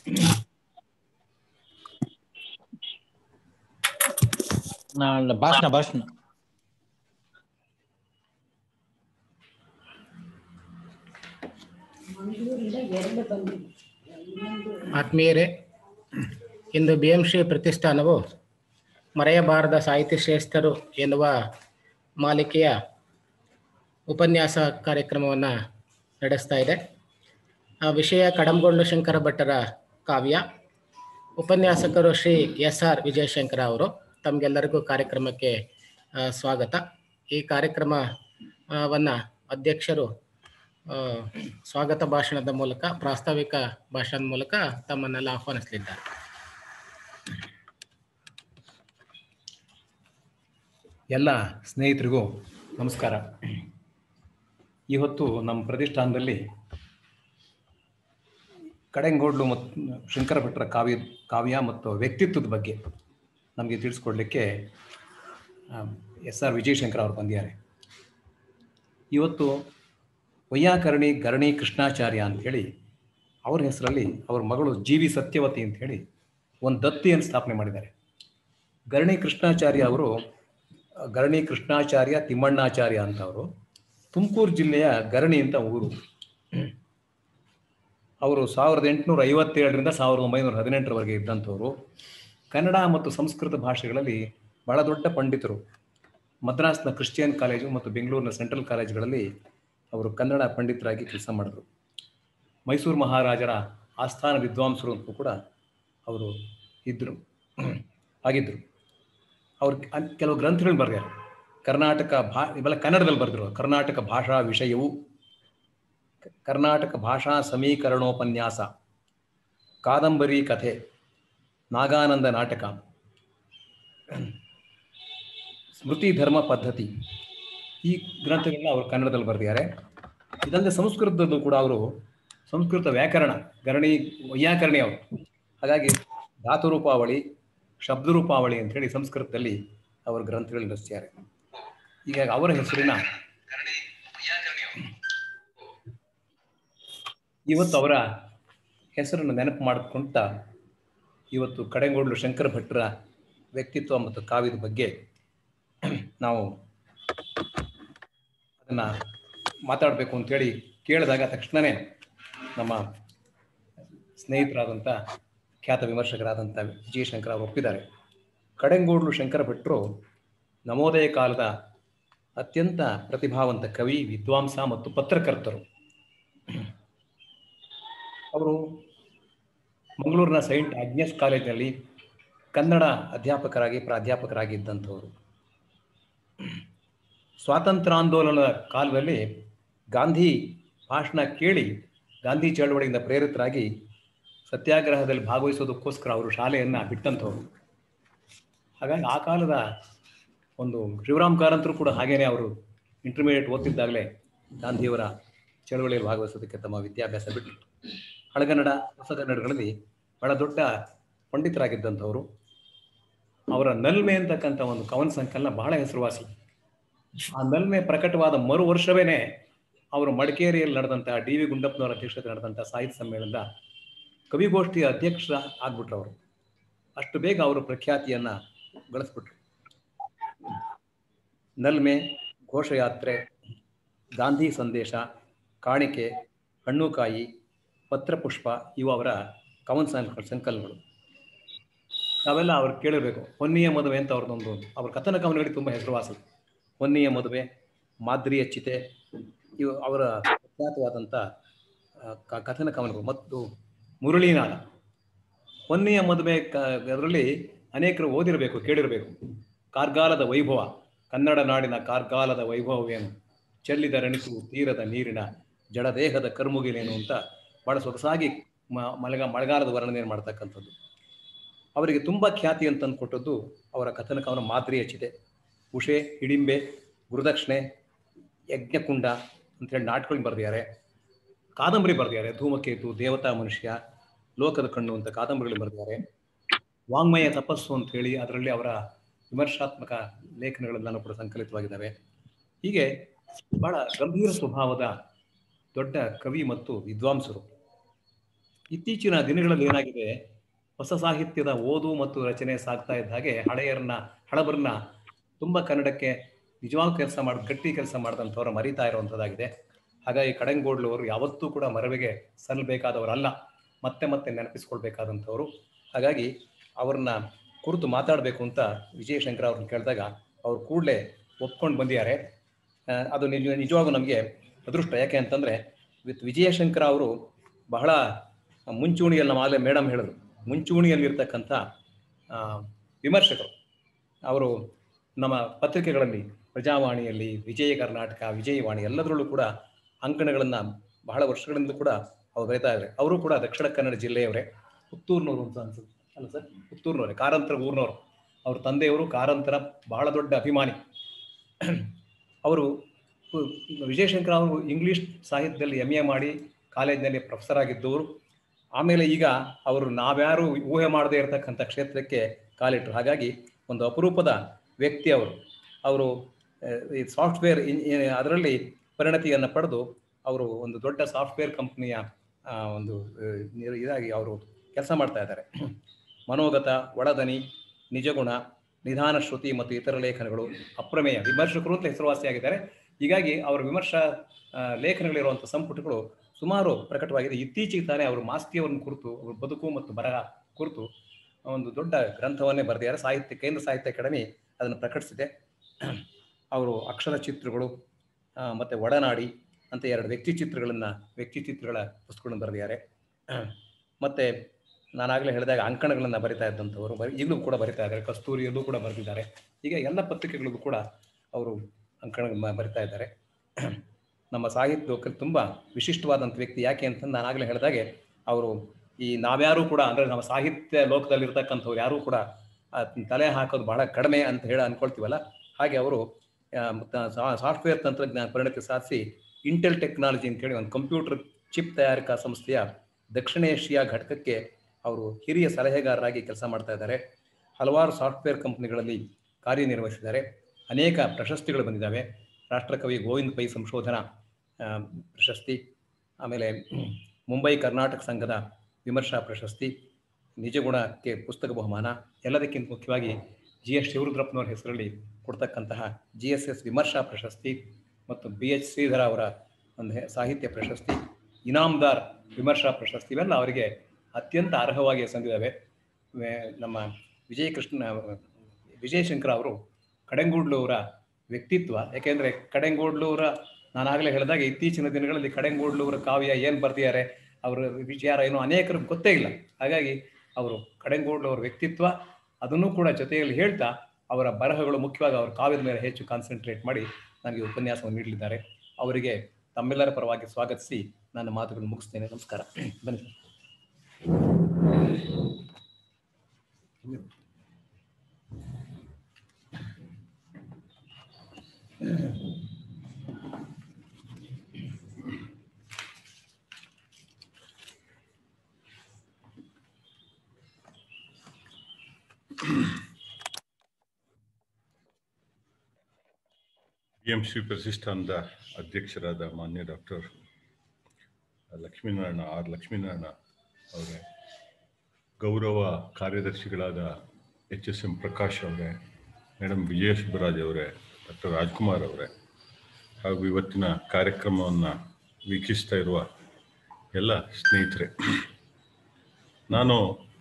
ನಾಳೆ ಭಾಷಣ ಭಾಷಣ ಆತ್ಮೀಯರೇ ಇಂದು ಬಿ ಎಂ ಶ್ರೀ ಪ್ರತಿಷ್ಠಾನವು ಮರೆಯಬಾರದ ಸಾಹಿತ್ಯ ಶ್ರೇಷ್ಠರು ಎನ್ನುವ ಮಾಲಿಕೆಯ ಉಪನ್ಯಾಸ ಕಾರ್ಯಕ್ರಮವನ್ನು ನಡೆಸ್ತಾ ಇದೆ ಆ ವಿಷಯ ಕಡಂಗೊಂಡು ಶಂಕರ ಭಟ್ಟರ ಕಾವ್ಯ ಉಪನ್ಯಾಸಕರು ಶ್ರೀ ಎಸ್ ಆರ್ ವಿಜಯಶಂಕರ ಅವರು ತಮಗೆಲ್ಲರಿಗೂ ಕಾರ್ಯಕ್ರಮಕ್ಕೆ ಆ, ಸ್ವಾಗತ ಈ ಕಾರ್ಯಕ್ರಮವನ್ನು ಅಧ್ಯಕ್ಷರು ಆ, ಸ್ವಾಗತ ಭಾಷಣದ ಮೂಲಕ ಪ್ರಾಸ್ತಾವಿಕ ಭಾಷಣದ ಮೂಲಕ ತಮ್ಮನ್ನೆಲ್ಲ ಆಹ್ವಾನಿಸಲಿದ್ದಾರೆ ಎಲ್ಲ ಸ್ನೇಹಿತರಿಗೂ ನಮಸ್ಕಾರ ಇವತ್ತು ನಮ್ಮ ಪ್ರತಿಷ್ಠಾನದಲ್ಲಿ ಕಡೆಂಗೋಡ್ಲು ಮತ್ತು ಶಂಕರ ಭಟ್ರ ಕಾವ್ಯ ಕಾವ್ಯ ಮತ್ತು ವ್ಯಕ್ತಿತ್ವದ ಬಗ್ಗೆ ನಮಗೆ ತಿಳಿಸ್ಕೊಡ್ಲಿಕ್ಕೆ ಎಸ್ ಆರ್ ವಿಜಯಶಂಕರ್ ಅವರು ಬಂದಿದ್ದಾರೆ ಇವತ್ತು ವೈಯಾಕರಣಿ ಗರಣಿ ಕೃಷ್ಣಾಚಾರ್ಯ ಅಂಥೇಳಿ ಅವ್ರ ಹೆಸರಲ್ಲಿ ಅವ್ರ ಮಗಳು ಜಿ ವಿ ಸತ್ಯವತಿ ಅಂಥೇಳಿ ಒಂದು ದತ್ತಿಯನ್ನು ಸ್ಥಾಪನೆ ಮಾಡಿದ್ದಾರೆ ಗರಣಿ ಕೃಷ್ಣಾಚಾರ್ಯ ಅವರು ಗರಣಿ ಕೃಷ್ಣಾಚಾರ್ಯ ತಿಮ್ಮಣ್ಣಾಚಾರ್ಯ ಅಂತ ಅವರು ತುಮಕೂರು ಜಿಲ್ಲೆಯ ಗರಣಿ ಅಂತ ಊರು ಅವರು ಸಾವಿರದ ಎಂಟುನೂರ ಐವತ್ತೇಳರಿಂದ ಸಾವಿರದ ಒಂಬೈನೂರ ಹದಿನೆಂಟರವರೆಗೆ ಇದ್ದಂಥವರು ಕನ್ನಡ ಮತ್ತು ಸಂಸ್ಕೃತ ಭಾಷೆಗಳಲ್ಲಿ ಬಹಳ ದೊಡ್ಡ ಪಂಡಿತರು ಮದ್ರಾಸ್ನ ಕ್ರಿಶ್ಚಿಯನ್ ಕಾಲೇಜು ಮತ್ತು ಬೆಂಗಳೂರಿನ ಸೆಂಟ್ರಲ್ ಕಾಲೇಜುಗಳಲ್ಲಿ ಅವರು ಕನ್ನಡ ಪಂಡಿತರಾಗಿ ಕೆಲಸ ಮಾಡಿದ್ರು ಮೈಸೂರು ಮಹಾರಾಜರ ಆಸ್ಥಾನ ವಿದ್ವಾಂಸರು ಅಂತೂ ಕೂಡ ಅವರು ಇದ್ದರು ಆಗಿದ್ದರು ಅವ್ರು ಅನ್- ಕೆಲವು ಗ್ರಂಥಗಳು ಬರೆದಾರೆ ಕರ್ನಾಟಕ ಭಾ ಇವೆಲ್ಲ ಕನ್ನಡದಲ್ಲಿ ಬರೆದಿರೋ ಕರ್ನಾಟಕ ಭಾಷಾ ವಿಷಯವು ಕ- ಕರ್ನಾಟಕ ಭಾಷಾ ಸಮೀಕರಣೋಪನ್ಯಾಸ ಕಾದಂಬರಿ ಕಥೆ ನಾಗಾನಂದ ನಾಟಕ ಸ್ಮೃತಿ ಧರ್ಮ ಪದ್ಧತಿ ಈ ಗ್ರಂಥಗಳನ್ನ ಅವರು ಕನ್ನಡದಲ್ಲಿ ಬರೆದಿದ್ದಾರೆ ಇದಲ್ಲದೆ ಸಂಸ್ಕೃತದಲ್ಲೂ ಕೂಡ ಅವರು ಸಂಸ್ಕೃತ ವ್ಯಾಕರಣ ಗರಣಿ ವೈಯಾಕರಣಿ ಅವರು ಹಾಗಾಗಿ ಧಾತುರೂಪಾವಳಿ ಶಬ್ದರೂಪಾವಳಿ ಅಂತೇಳಿ ಸಂಸ್ಕೃತದಲ್ಲಿ ಅವರ ಗ್ರಂಥಗಳನ್ನು ರಚಿಸಿದ್ದಾರೆ ಈಗ ಅವರ ಹೆಸರಿನ ಇವತ್ತು ಅವರ ಹೆಸರನ್ನು ನೆನಪು ಮಾಡಿಕೊಂತ ಇವತ್ತು ಕಡೆಗೋಡ್ಲು ಶಂಕರ ಭಟ್ರ ವ್ಯಕ್ತಿತ್ವ ಮತ್ತು ಕಾವ್ಯದ ಬಗ್ಗೆ ನಾವು ಅದನ್ನು ಮಾತಾಡಬೇಕು ಅಂತೇಳಿ ಕೇಳಿದಾಗ ತಕ್ಷಣವೇ ನಮ್ಮ ಸ್ನೇಹಿತರಾದಂಥ ಖ್ಯಾತ ವಿಮರ್ಶಕರಾದಂಥ ವಿಜಯಶಂಕರ್ ಅವರು ಒಪ್ಪಿದ್ದಾರೆ ಕಡೆಂಗೋಡ್ಲು ಶಂಕರ ಭಟ್ರು ನವೋದಯ ಕಾಲದ ಅತ್ಯಂತ ಪ್ರತಿಭಾವಂತ ಕವಿ ವಿದ್ವಾಂಸ ಮತ್ತು ಪತ್ರಕರ್ತರು ಅವರು ಮಂಗಳೂರಿನ ಸೈಂಟ್ ಆಗ್ನೆಸ್ ಕಾಲೇಜಿನಲ್ಲಿ ಕನ್ನಡ ಅಧ್ಯಾಪಕರಾಗಿ ಪ್ರಾಧ್ಯಾಪಕರಾಗಿ ಇದ್ದಂಥವರು ಸ್ವಾತಂತ್ರ್ಯಾಂದೋಲನದ ಕಾಲದಲ್ಲಿ ಗಾಂಧಿ ಭಾಷಣ ಕೇಳಿ ಗಾಂಧಿ ಚಳವಳಿಯಿಂದ ಪ್ರೇರಿತರಾಗಿ ಸತ್ಯಾಗ್ರಹದಲ್ಲಿ ಭಾಗವಹಿಸೋದಕ್ಕೋಸ್ಕರ ಅವರು ಶಾಲೆಯನ್ನು ಬಿಟ್ಟಂಥವ್ರು ಹಾಗಾಗಿ ಆ ಕಾಲದ ಒಂದು ಶಿವರಾಮ್ ಕಾರಂತರು ಕೂಡ ಹಾಗೇನೆ ಅವರು ಇಂಟರ್ಮೀಡಿಯೇಟ್ ಓದ್ತಿದ್ದಾಗಲೇ ಗಾಂಧಿಯವರ ಚಳವಳಿಯಲ್ಲಿ ಭಾಗವಹಿಸೋದಕ್ಕೆ ತಮ್ಮ ವಿದ್ಯಾಭ್ಯಾಸ ಬಿಟ್ಟು ಹಳಗನ್ನಡ ಹೊಸಗನ್ನಡಗಳಲ್ಲಿ ಬಹಳ ದೊಡ್ಡ ಪಂಡಿತರಾಗಿದ್ದಂಥವರು ಅವರ ನಲ್ಮೆ ಅಂತಕ್ಕಂಥ ಒಂದು ಕವನ ಸಂಕಲನ ಬಹಳ ಹೆಸರುವಾಸಿ ಆ ನಲ್ಮೆ ಪ್ರಕಟವಾದ ಮರು ವರ್ಷವೇನೆ ಅವರು ಮಡಿಕೇರಿಯಲ್ಲಿ ನಡೆದಂತಹ ಡಿ ವಿ ಗುಂಡಪ್ಪನವರ ಅಧ್ಯಕ್ಷತೆ ನಡೆದಂತಹ ಸಾಹಿತ್ಯ ಸಮ್ಮೇಳನದ ಕವಿಗೋಷ್ಠಿಯ ಅಧ್ಯಕ್ಷ ಆಗ್ಬಿಟ್ರು ಅವರು ಅಷ್ಟು ಬೇಗ ಅವರು ಪ್ರಖ್ಯಾತಿಯನ್ನ ಗಳಿಸ್ಬಿಟ್ರು ನಲ್ಮೆ ಘೋಷಯಾತ್ರೆ ಗಾಂಧಿ ಸಂದೇಶ ಕಾಣಿಕೆ ಹಣ್ಣುಕಾಯಿ ಪತ್ರಪುಷ್ಪ ಇವು ಅವರ ಕವನ ಸಂಕ ಸಂಕಲನಗಳು ನಾವೆಲ್ಲ ಅವ್ರು ಕೇಳಿರ್ಬೇಕು ಹೊನ್ನಿಯ ಮದುವೆ ಅಂತ ಅವ್ರದ್ದೊಂದು ಅವ್ರ ಕಥನ ಕವನಗಳಿಗೆ ತುಂಬ ಹೆಸರುವಾಸಿ ಹೊನ್ನಿಯ ಮದುವೆ ಮಾದ್ರಿಯ ಚಿತೆ ಇವು ಅವರ ಪ್ರಖ್ಯಾತವಾದಂಥ ಆ, ಕ- ಕಥನ ಕವನಗಳು ಮತ್ತು ಮುರಳೀನಾದ ಹೊನ್ನಿಯ ಮದುವೆ ಕ ಅದರಲ್ಲಿ ಅನೇಕರು ಓದಿರಬೇಕು ಕೇಳಿರಬೇಕು ಕಾರ್ಗಾಲದ ವೈಭವ ಕನ್ನಡ ನಾಡಿನ ಕಾರ್ಗಾಲದ ವೈಭವವೇನು ಚೆಲ್ಲಿದ ರಣಿ ತೀರದ ನೀರಿನ ಜಡದೇಹದ ಕರ್ಮುಗಿಲೇನು ಅಂತ ಬಹಳ ಸೊಗಸಾಗಿ ಮ- ಮಳೆಗ ಮಳೆಗಾಲದ ವರ್ಣನೆಯನ್ನು ಮಾಡ್ತಕ್ಕಂಥದ್ದು ಅವರಿಗೆ ತುಂಬ ಖ್ಯಾತಿ ಅಂತ ಕೊಟ್ಟದ್ದು ಅವರ ಕಥನ ಕವನ ಮಾದರಿಯ ಚಿತೆ ಉಷೆ ಹಿಡಿಂಬೆ ಗುರುದಕ್ಷಿಣೆ ಯಜ್ಞಕುಂಡ ಅಂತೇಳಿ ನಾಟಕಗಳು ಬರೆದಿದ್ದಾರೆ ಕಾದಂಬರಿ ಬರೆದಿದ್ದಾರೆ ಧೂಮಕೇತು ದೇವತಾ ಮನುಷ್ಯ ಲೋಕದ ಕಣ್ಣು ಅಂತ ಕಾದಂಬರಿಗಳು ಬರೆದಿದ್ದಾರೆ ವಾಂಗ್ಮಯ ತಪಸ್ಸು ಅಂತ ಹೇಳಿ ಅದರಲ್ಲಿ ಅವರ ವಿಮರ್ಶಾತ್ಮಕ ಲೇಖನಗಳೆಲ್ಲನೂ ಕೂಡ ಸಂಕಲಿತವಾಗಿದ್ದಾವೆ ಹೀಗೆ ಬಹಳ ಗಂಭೀರ ಸ್ವಭಾವದ ದೊಡ್ಡ ಕವಿ ಮತ್ತು ವಿದ್ವಾಂಸರು ಇತ್ತೀಚಿನ ದಿನಗಳಲ್ಲಿ ಏನಾಗಿದೆ ಹೊಸ ಸಾಹಿತ್ಯದ ಓದು ಮತ್ತು ರಚನೆ ಸಾಗ್ತಾ ಇದ್ದ ಹಾಗೆ ಹಳೆಯರನ್ನ ಹಳಬರನ್ನ ತುಂಬ ಕನ್ನಡಕ್ಕೆ ನಿಜವಾದ ಕೆಲಸ ಮಾಡಿ ಗಟ್ಟಿ ಕೆಲಸ ಮಾಡಿದಂಥವ್ರು ಮರಿತಾ ಇರುವಂಥದ್ದಾಗಿದೆ ಹಾಗಾಗಿ ಕಡೆಂಗೋಡ್ಲು ಅವರು ಯಾವತ್ತೂ ಕೂಡ ಮರವಿಗೆ ಸಲ್ಲಬೇಕಾದವರಲ್ಲ ಮತ್ತೆ ಮತ್ತೆ ನೆನಪಿಸ್ಕೊಳ್ಬೇಕಾದಂಥವ್ರು ಹಾಗಾಗಿ ಅವ್ರನ್ನ ಕುರಿತು ಮಾತಾಡಬೇಕು ಅಂತ ವಿಜಯಶಂಕರ್ ಅವ್ರನ್ನ ಕೇಳಿದಾಗ ಅವ್ರು ಕೂಡಲೇ ಒಪ್ಕೊಂಡು ಬಂದಿದ್ದಾರೆ ಆ, ಅದು ನಿಜ ನಿಜವಾಗೂ ನಮಗೆ ಅದೃಷ್ಟ ಯಾಕೆ ಅಂತಂದರೆ ವಿತ್ ವಿಜಯಶಂಕರ ಅವರು ಬಹಳ ಮುಂಚೂಣಿಯಲ್ಲಿ ನಮ್ಮ ಆಗಲೇ ಮೇಡಮ್ ಹೇಳಿದ್ರು ಮುಂಚೂಣಿಯಲ್ಲಿರ್ತಕ್ಕಂಥ ಆ, ವಿಮರ್ಶಕರು ಅವರು ನಮ್ಮ ಪತ್ರಿಕೆಗಳಲ್ಲಿ ಪ್ರಜಾವಾಣಿಯಲ್ಲಿ ವಿಜಯ ಕರ್ನಾಟಕ ವಿಜಯವಾಣಿ ಎಲ್ಲದರಲ್ಲೂ ಕೂಡ ಅಂಕಣಗಳನ್ನು ಬಹಳ ವರ್ಷಗಳಿಂದ ಕೂಡ ಅವ್ರು ಬರೀತಾ ಇದ್ದಾರೆ ಅವರು ಕೂಡ ದಕ್ಷಿಣ ಕನ್ನಡ ಜಿಲ್ಲೆಯವರೇ ಪುತ್ತೂರ್ನವರು ಅಂತ ಅನ್ಸುತ್ತೆ ಅಲ್ಲ ಸರ್ ಪುತ್ತೂರ್ನವರೇ ಕಾರಂತರ ಊರಿನವರು ಅವ್ರ ತಂದೆಯವರು ಕಾರಂತರ ಬಹಳ ದೊಡ್ಡ ಅಭಿಮಾನಿ ಅವರು ಉ- ವಿಜಯಶಂಕರ್ ಅವರು ಇಂಗ್ಲಿಷ್ ಸಾಹಿತ್ಯದಲ್ಲಿ ಎಮ್ ಎ ಮಾಡಿ ಕಾಲೇಜಿನಲ್ಲಿ ಪ್ರೊಫೆಸರ್ ಆಗಿದ್ದವರು ಆಮೇಲೆ ಈಗ ಅವರು ನಾವ್ಯಾರು ಊಹೆ ಮಾಡದೇ ಇರತಕ್ಕಂಥ ಕ್ಷೇತ್ರಕ್ಕೆ ಕಾಲಿಟ್ಟರು ಹಾಗಾಗಿ ಒಂದು ಅಪರೂಪದ ವ್ಯಕ್ತಿ ಅವರು ಅವರು ಅಹ್, ಈ ಸಾಫ್ಟ್ವೇರ್ ಅದರಲ್ಲಿ ಪರಿಣತಿಯನ್ನು ಪಡೆದು ಅವರು ಒಂದು ದೊಡ್ಡ ಸಾಫ್ಟ್ವೇರ್ ಕಂಪ್ನಿಯ ಒಂದು ಅಹ್, ನಿರ್- ಇದಾಗಿ ಅವರು ಕೆಲಸ ಮಾಡ್ತಾ ಇದ್ದಾರೆ ಮನೋಗತ ಒಳದನಿ ನಿಜಗುಣ ನಿಧಾನ ಶ್ರುತಿ ಮತ್ತು ಇತರ ಲೇಖನಗಳು ಅಪ್ರಮೇಯ ವಿಮರ್ಶಕರು ಅಂತ ಹೆಸರುವಾಸಿಯಾಗಿದ್ದಾರೆ ಹೀಗಾಗಿ ಅವರ ವಿಮರ್ಶಾ ಆ, ಲೇಖನಗಳಿರುವಂಥ ಸಂಪುಟಗಳು ಸುಮಾರು ಪ್ರಕಟವಾಗಿದೆ ಇತ್ತೀಚೆಗೆ ತಾನೇ ಅವರು ಮಾಸ್ತಿಯವರನ್ನು ಕುರಿತು ಅವರ ಬದುಕು ಮತ್ತು ಬರಹ ಕುರಿತು ಒಂದು ದೊಡ್ಡ ಗ್ರಂಥವನ್ನೇ ಬರೆದಿದ್ದಾರೆ ಸಾಹಿತ್ಯ ಕೇಂದ್ರ ಸಾಹಿತ್ಯ ಅಕಾಡೆಮಿ ಅದನ್ನು ಪ್ರಕಟಿಸಿದೆ ಅವರು ಅಕ್ಷರ ಚಿತ್ರಗಳು ಆ, ಮತ್ತೆ ಒಡನಾಡಿ ಅಂತ ಎರಡು ವ್ಯಕ್ತಿ ಚಿತ್ರಗಳನ್ನು ವ್ಯಕ್ತಿ ಚಿತ್ರಗಳ ಪುಸ್ತಕಗಳನ್ನು ಬರೆದಿದ್ದಾರೆ ಮತ್ತೆ ನಾನಾಗಲೇ ಹೇಳಿದಾಗ ಅಂಕಣಗಳನ್ನು ಬರಿತಾ ಇದ್ದಂಥವರು ಬರಿ ಈಗಲೂ ಕೂಡ ಬರಿತಾ ಇದ್ದಾರೆ ಕಸ್ತೂರಿಯಲ್ಲೂ ಕೂಡ ಬರೆದಿದ್ದಾರೆ ಈಗ ಎಲ್ಲ ಪತ್ರಿಕೆಗಳಿಗೂ ಕೂಡ ಅವರು ಅಂಕಣ ಮ- ಬರಿತಾ ಇದ್ದಾರೆ ನಮ್ಮ ಸಾಹಿತ್ಯ ಲೋಕದಲ್ಲಿ ತುಂಬ ವಿಶಿಷ್ಟವಾದಂಥ ವ್ಯಕ್ತಿ ಯಾಕೆ ಅಂತ ನಾನಾಗಲೇ ಹೇಳಿದಾಗೆ ಅವರು ಈ ನಾವ್ಯಾರೂ ಕೂಡ ಅಂದರೆ ನಮ್ಮ ಸಾಹಿತ್ಯ ಲೋಕದಲ್ಲಿ ಇರ್ತಕ್ಕಂಥವ್ರು ಯಾರೂ ಕೂಡ ಆ, ತಲೆ ಹಾಕೋದು ಬಹಳ ಕಡಿಮೆ ಅಂತ ಹೇಳಿ ಅನ್ಕೊಳ್ತೀವಲ್ಲ ಹಾಗೆ ಅವರು ಸಾಫ್ಟ್ವೇರ್ ತಂತ್ರಜ್ಞಾನ ಪರಿಣತಿ ಸಾಧಿಸಿ ಇಂಟೆಲ್ ಟೆಕ್ನಾಲಜಿ ಅಂತೇಳಿ ಒಂದು ಕಂಪ್ಯೂಟರ್ ಚಿಪ್ ತಯಾರಿಕಾ ಸಂಸ್ಥೆಯ ದಕ್ಷಿಣ ಏಷ್ಯಾ ಘಟಕಕ್ಕೆ ಅವರು ಹಿರಿಯ ಸಲಹೆಗಾರರಾಗಿ ಕೆಲಸ ಮಾಡ್ತಾ ಇದ್ದಾರೆ ಹಲವಾರು ಸಾಫ್ಟ್ವೇರ್ ಕಂಪ್ನಿಗಳಲ್ಲಿ ಕಾರ್ಯನಿರ್ವಹಿಸಿದ್ದಾರೆ ಅನೇಕ ಪ್ರಶಸ್ತಿಗಳು ಬಂದಿದ್ದಾವೆ ರಾಷ್ಟ್ರಕವಿ ಗೋವಿಂದ ಪೈ ಸಂಶೋಧನಾ ಆ, ಪ್ರಶಸ್ತಿ ಆಮೇಲೆ ಮುಂಬೈ ಕರ್ನಾಟಕ ಸಂಘದ ವಿಮರ್ಶಾ ಪ್ರಶಸ್ತಿ ನಿಜಗುಣಕ್ಕೆ ಪುಸ್ತಕ ಬಹುಮಾನ ಎಲ್ಲದಕ್ಕಿಂತ ಮುಖ್ಯವಾಗಿ ಜಿ ಎಸ್ ಶಿವರುದ್ರಪ್ಪನವರ ಹೆಸರಲ್ಲಿ ಕೊಡ್ತಕ್ಕಂತಹ ಜಿ ಎಸ್ ಎಸ್ ವಿಮರ್ಶಾ ಪ್ರಶಸ್ತಿ ಮತ್ತು ಬಿ ಎಚ್ ಶ್ರೀಧರ ಅವರ ಒಂದು ಹೆ- ಸಾಹಿತ್ಯ ಪ್ರಶಸ್ತಿ ಇನಾಮ್ದಾರ್ ವಿಮರ್ಶಾ ಪ್ರಶಸ್ತಿ ಇವೆಲ್ಲ ಅವರಿಗೆ ಅತ್ಯಂತ ಅರ್ಹವಾಗಿ ಸಂದಿದ್ದಾವೆ ವೇ- ನಮ್ಮ ವಿಜಯ ಕೃಷ್ಣ ವಿಜಯಶಂಕರ ಅವರು ಕಡೆಂಗೂಡ್ಲು ಅವರ ವ್ಯಕ್ತಿತ್ವ ಯಾಕೆಂದರೆ ಕಡೆಂಗೂಡ್ಲು ಅವರ ನಾನಾಗಲೇ ಹೇಳಿದಾಗ ಇತ್ತೀಚಿನ ದಿನಗಳಲ್ಲಿ ಕಡೆಂಗೂಡ್ಲು ಅವರ ಕಾವ್ಯ ಏನು ಬರ್ದಿದ್ದಾರೆ ಅವರ ವಿಚಾರ ಏನೋ ಅನೇಕರಿಗೆ ಗೊತ್ತೇ ಇಲ್ಲ ಹಾಗಾಗಿ ಅವರು ಕಡೆಂಗೂಡ್ಲು ಅವರ ವ್ಯಕ್ತಿತ್ವ ಅದನ್ನು ಕೂಡ ಜೊತೆಯಲ್ಲಿ ಹೇಳ್ತಾ ಅವರ ಬರಹಗಳು ಮುಖ್ಯವಾಗಿ ಅವರ ಕಾವ್ಯದ ಮೇಲೆ ಹೆಚ್ಚು ಕಾನ್ಸಂಟ್ರೇಟ್ ಮಾಡಿ ನನಗೆ ಉಪನ್ಯಾಸವನ್ನು ನೀಡಲಿದ್ದಾರೆ ಅವರಿಗೆ ತಮ್ಮೆಲ್ಲರ ಪರವಾಗಿ ಸ್ವಾಗತಿಸಿ ನನ್ನ ಮಾತುಗಳನ್ನು ಮುಗಿಸ್ತೇನೆ ನಮಸ್ಕಾರ ಬನ್ನಿ ಬಿ ಎಂ ಶ್ರೀ ಪ್ರತಿಷ್ಠಾನದ ಅಧ್ಯಕ್ಷರಾದ ಮಾನ್ಯ ಡಾಕ್ಟರ್ ಲಕ್ಷ್ಮೀನಾರಾಯಣ ಆರ್ ಲಕ್ಷ್ಮೀನಾರಾಯಣ ಅವರೇ ಗೌರವ ಕಾರ್ಯದರ್ಶಿಗಳಾದ ಎಚ್ ಎಸ್ ಎಂ ಪ್ರಕಾಶ್ ಅವರೇ ಮೇಡಮ್ ವಿಜಯ ಸುಬ್ಬರಾಜ್ ಅವರೇ ಡಾಕ್ಟರ್ ರಾಜ್ಕುಮಾರ್ ಅವರೇ ಹಾಗೂ ಇವತ್ತಿನ ಕಾರ್ಯಕ್ರಮವನ್ನು ವೀಕ್ಷಿಸ್ತಾ ಇರುವ ಎಲ್ಲ ಸ್ನೇಹಿತರೆ ನಾನು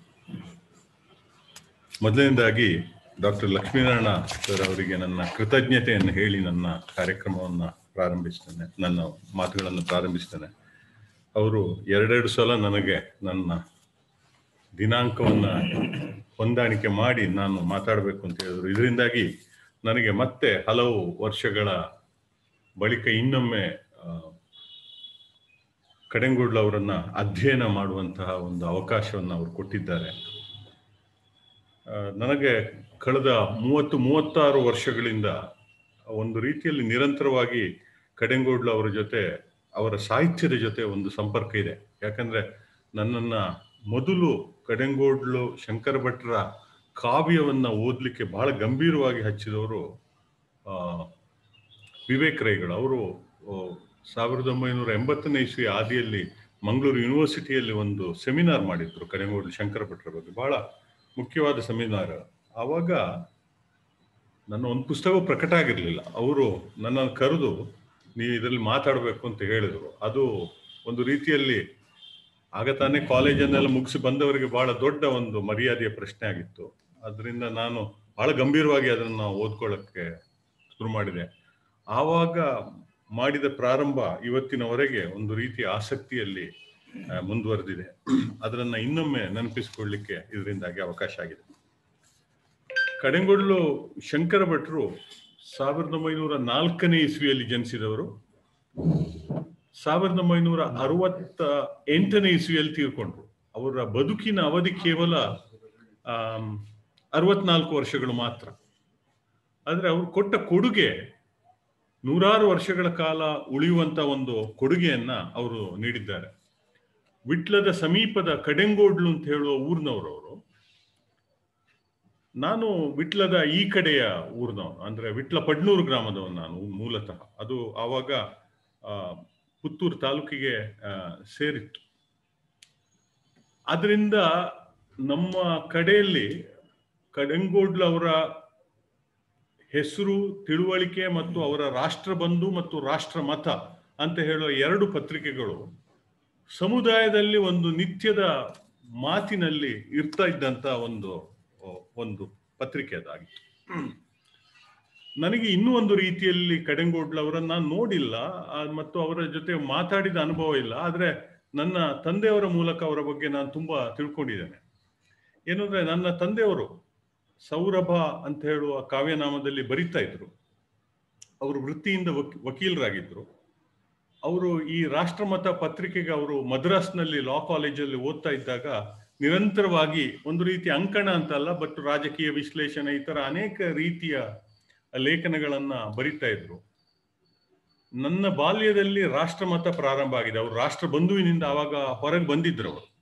ಮೊದಲನೇದಾಗಿ ಡಾಕ್ಟರ್ ಲಕ್ಷ್ಮೀನಾರಾಯಣ ಸರ್ ಅವರಿಗೆ ನನ್ನ ಕೃತಜ್ಞತೆಯನ್ನು ಹೇಳಿ ನನ್ನ ಕಾರ್ಯಕ್ರಮವನ್ನು ಪ್ರಾರಂಭಿಸ್ತೇನೆ ನನ್ನ ಮಾತುಗಳನ್ನು ಪ್ರಾರಂಭಿಸ್ತೇನೆ ಅವರು ಎರಡೆರಡು ಸಲ ನನಗೆ ನನ್ನ ದಿನಾಂಕವನ್ನು ಹೊಂದಾಣಿಕೆ ಮಾಡಿ ನಾನು ಮಾತಾಡಬೇಕು ಅಂತ ಹೇಳಿದರು ಇದರಿಂದಾಗಿ ನನಗೆ ಮತ್ತೆ ಹಲವು ವರ್ಷಗಳ ಬಳಿಕ ಇನ್ನೊಮ್ಮೆ ಆ, ಕಡೆಂಗುಡ್ಲು ಅವರನ್ನ ಅಧ್ಯಯನ ಮಾಡುವಂತಹ ಒಂದು ಅವಕಾಶವನ್ನು ಅವರು ಕೊಟ್ಟಿದ್ದಾರೆ ಆ, ನನಗೆ ಕಳೆದ ಮೂವತ್ತು ಮೂವತ್ತಾರು ವರ್ಷಗಳಿಂದ ಒಂದು ರೀತಿಯಲ್ಲಿ ನಿರಂತರವಾಗಿ ಕಡೆಂಗೋಡ್ಲು ಅವರ ಜೊತೆ ಅವರ ಸಾಹಿತ್ಯದ ಜೊತೆ ಒಂದು ಸಂಪರ್ಕ ಇದೆ ಯಾಕಂದ್ರೆ ನನ್ನನ್ನ ಮೊದಲು ಕಡೆಂಗೋಡ್ಲು ಶಂಕರ ಭಟ್ರ ಕಾವ್ಯವನ್ನ ಓದಲಿಕ್ಕೆ ಬಹಳ ಗಂಭೀರವಾಗಿ ಹಚ್ಚಿದವರು ಆ, ವಿವೇಕ್ ರೈಗಳು ಅವರು ಆ, ಸಾವಿರದ ಒಂಬೈನೂರ ಎಂಬತ್ತನೇ ಇಸ್ವಿ ಆದಿಯಲ್ಲಿ ಮಂಗಳೂರು ಯೂನಿವರ್ಸಿಟಿಯಲ್ಲಿ ಒಂದು ಸೆಮಿನಾರ್ ಮಾಡಿದ್ರು ಕಡೆಗೋಡು ಶಂಕರ ಭಟ್ರ ಬಗ್ಗೆ ಬಹಳ ಮುಖ್ಯವಾದ ಸೆಮಿನಾರ್ ಆವಾಗ ನನ್ನ ಒಂದು ಪುಸ್ತಕ ಪ್ರಕಟ ಆಗಿರಲಿಲ್ಲ ಅವರು ನನ್ನನ್ನು ಕರೆದು ನೀವು ಇದರಲ್ಲಿ ಮಾತಾಡಬೇಕು ಅಂತ ಹೇಳಿದರು ಅದು ಒಂದು ರೀತಿಯಲ್ಲಿ ಆಗ ತಾನೇ ಕಾಲೇಜನ್ನೆಲ್ಲ ಮುಗಿಸಿ ಬಂದವರಿಗೆ ಬಹಳ ದೊಡ್ಡ ಒಂದು ಮರ್ಯಾದೆಯ ಪ್ರಶ್ನೆ ಆಗಿತ್ತು ಅದರಿಂದ ನಾನು ಬಹಳ ಗಂಭೀರವಾಗಿ ಅದನ್ನು ಓದ್ಕೊಳ್ಳೋಕ್ಕೆ ಶುರು ಮಾಡಿದೆ ಆವಾಗ ಮಾಡಿದ ಪ್ರಾರಂಭ ಇವತ್ತಿನವರೆಗೆ ಒಂದು ರೀತಿಯ ಆಸಕ್ತಿಯಲ್ಲಿ ಆ, ಮುಂದುವರೆದಿದೆ ಅದನ್ನ ಇನ್ನೊಮ್ಮೆ ನೆನಪಿಸಿಕೊಳ್ಳಿಕ್ಕೆ ಇದರಿಂದಾಗಿ ಅವಕಾಶ ಆಗಿದೆ ಕಡೆಂಗೊಡ್ಲು ಶಂಕರ ಭಟ್ರು ಸಾವಿರದ ಒಂಬೈನೂರ ನಾಲ್ಕನೇ ಇಸ್ವಿಯಲ್ಲಿ ಜನಿಸಿದವರು ಸಾವಿರದ ಒಂಬೈನೂರ ಅರವತ್ತ ಎಂಟನೇ ಇಸ್ವಿಯಲ್ಲಿ ತೀರ್ಕೊಂಡ್ರು ಅವರ ಬದುಕಿನ ಅವಧಿ ಕೇವಲ ಆಮ್, ಅರವತ್ನಾಲ್ಕು ವರ್ಷಗಳು ಮಾತ್ರ ಆದ್ರೆ ಅವರು ಕೊಟ್ಟ ಕೊಡುಗೆ ನೂರಾರು ವರ್ಷಗಳ ಕಾಲ ಉಳಿಯುವಂತ ಒಂದು ಕೊಡುಗೆಯನ್ನ ಅವರು ನೀಡಿದ್ದಾರೆ ವಿಟ್ಲದ ಸಮೀಪದ ಕಡೆಂಗೋಡ್ಲು ಅಂತ ಹೇಳುವ ಊರಿನವರು ಅವರು ನಾನು ವಿಟ್ಲದ ಈ ಕಡೆಯ ಊರಿನವನು ಅಂದ್ರೆ ವಿಟ್ಲ ಪಡ್ನೂರು ಗ್ರಾಮದವನು ನಾನು ಮೂಲತಃ ಅದು ಆವಾಗ ಆ, ಪುತ್ತೂರು ತಾಲೂಕಿಗೆ ಆ, ಸೇರಿತ್ತು ಅದರಿಂದ ನಮ್ಮ ಕಡೆಯಲ್ಲಿ ಕಡೆಂಗೋಡ್ಲು ಅವರ ಹೆಸರು ತಿಳುವಳಿಕೆ ಮತ್ತು ಅವರ ರಾಷ್ಟ್ರಬಂಧು ಮತ್ತು ರಾಷ್ಟ್ರ ಮತ ಅಂತ ಹೇಳುವ ಎರಡು ಪತ್ರಿಕೆಗಳು ಸಮುದಾಯದಲ್ಲಿ ಒಂದು ನಿತ್ಯದ ಮಾತಿನಲ್ಲಿ ಇರ್ತಾ ಇದ್ದಂತ ಒಂದು ಒಂದು ಪತ್ರಿಕೆ ಅದಾಗಿತ್ತು ನನಗೆ ಇನ್ನೂ ಒಂದು ರೀತಿಯಲ್ಲಿ ಕಡೆಂಗೋಡ್ಲ ಅವರನ್ನ ನಾನು ನೋಡಿಲ್ಲ ಆ, ಮತ್ತು ಅವರ ಜೊತೆ ಮಾತಾಡಿದ ಅನುಭವ ಇಲ್ಲ ಆದ್ರೆ ನನ್ನ ತಂದೆಯವರ ಮೂಲಕ ಅವರ ಬಗ್ಗೆ ನಾನು ತುಂಬಾ ತಿಳ್ಕೊಂಡಿದ್ದೇನೆ ಏನು ಅಂದ್ರೆ ನನ್ನ ತಂದೆಯವರು ಸೌರಭ ಅಂತ ಹೇಳುವ ಕಾವ್ಯನಾಮದಲ್ಲಿ ಬರಿತಾ ಇದ್ರು ಅವರು ವೃತ್ತಿಯಿಂದ ವಕೀ- ವಕೀಲರಾಗಿದ್ರು ಅವರು ಈ ರಾಷ್ಟ್ರಮತ ಪತ್ರಿಕೆಗೆ ಅವರು ಮದ್ರಾಸ್ನಲ್ಲಿ ಲಾ ಕಾಲೇಜಲ್ಲಿ ಓದ್ತಾ ಇದ್ದಾಗ ನಿರಂತರವಾಗಿ ಒಂದು ರೀತಿ ಅಂಕಣ ಅಂತಲ್ಲ ಬಟ್ ರಾಜಕೀಯ ವಿಶ್ಲೇಷಣೆ ಈ ತರ ಅನೇಕ ರೀತಿಯ ಲೇಖನಗಳನ್ನ ಬರಿತಾ ಇದ್ರು ನನ್ನ ಬಾಲ್ಯದಲ್ಲಿ ರಾಷ್ಟ್ರಮತ ಪ್ರಾರಂಭ ಆಗಿದೆ ಅವರು ರಾಷ್ಟ್ರ ಬಂಧುವಿನಿಂದ ಆವಾಗ ಹೊರಗೆ ಬಂದಿದ್ರು ಅವರು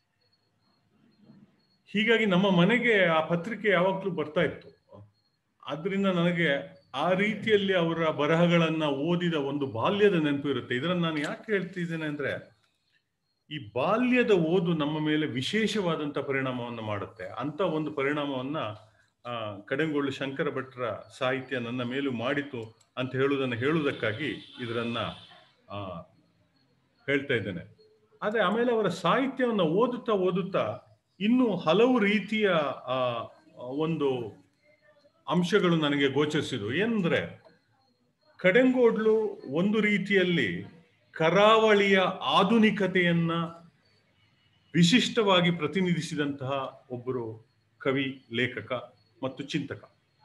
ಹೀಗಾಗಿ ನಮ್ಮ ಮನೆಗೆ ಆ ಪತ್ರಿಕೆ ಯಾವಾಗ್ಲೂ ಬರ್ತಾ ಇತ್ತು ಆದ್ರಿಂದ ನನಗೆ ಆ ರೀತಿಯಲ್ಲಿ ಅವರ ಬರಹಗಳನ್ನ ಓದಿದ ಒಂದು ಬಾಲ್ಯದ ನೆನಪು ಇರುತ್ತೆ ಇದನ್ನ ನಾನು ಯಾಕೆ ಹೇಳ್ತಿದ್ದೇನೆ ಅಂದ್ರೆ ಈ ಬಾಲ್ಯದ ಓದು ನಮ್ಮ ಮೇಲೆ ವಿಶೇಷವಾದಂತ ಪರಿಣಾಮವನ್ನು ಮಾಡುತ್ತೆ ಅಂತ ಒಂದು ಪರಿಣಾಮವನ್ನ ಆ ಕಡೆಂಗೊಳ್ಳು ಶಂಕರ ಭಟ್ರ ಸಾಹಿತ್ಯ ನನ್ನ ಮೇಲೂ ಮಾಡಿತು ಅಂತ ಹೇಳುವುದನ್ನು ಹೇಳುವುದಕ್ಕಾಗಿ ಇದರನ್ನ ಆ ಹೇಳ್ತಾ ಇದ್ದೇನೆ ಆದ್ರೆ ಆಮೇಲೆ ಅವರ ಸಾಹಿತ್ಯವನ್ನ ಓದುತ್ತಾ ಓದುತ್ತಾ ಇನ್ನು ಹಲವು ರೀತಿಯ ಆ ಒಂದು ಅಂಶಗಳು ನನಗೆ ಗೋಚರಿಸಿದವು ಏನಂದ್ರೆ ಕಡೆಂಗೋಡ್ಲು ಒಂದು ರೀತಿಯಲ್ಲಿ ಕರಾವಳಿಯ ಆಧುನಿಕತೆಯನ್ನ ವಿಶಿಷ್ಟವಾಗಿ ಪ್ರತಿನಿಧಿಸಿದಂತಹ ಒಬ್ಬರು ಕವಿ ಲೇಖಕ ಮತ್ತು ಚಿಂತಕ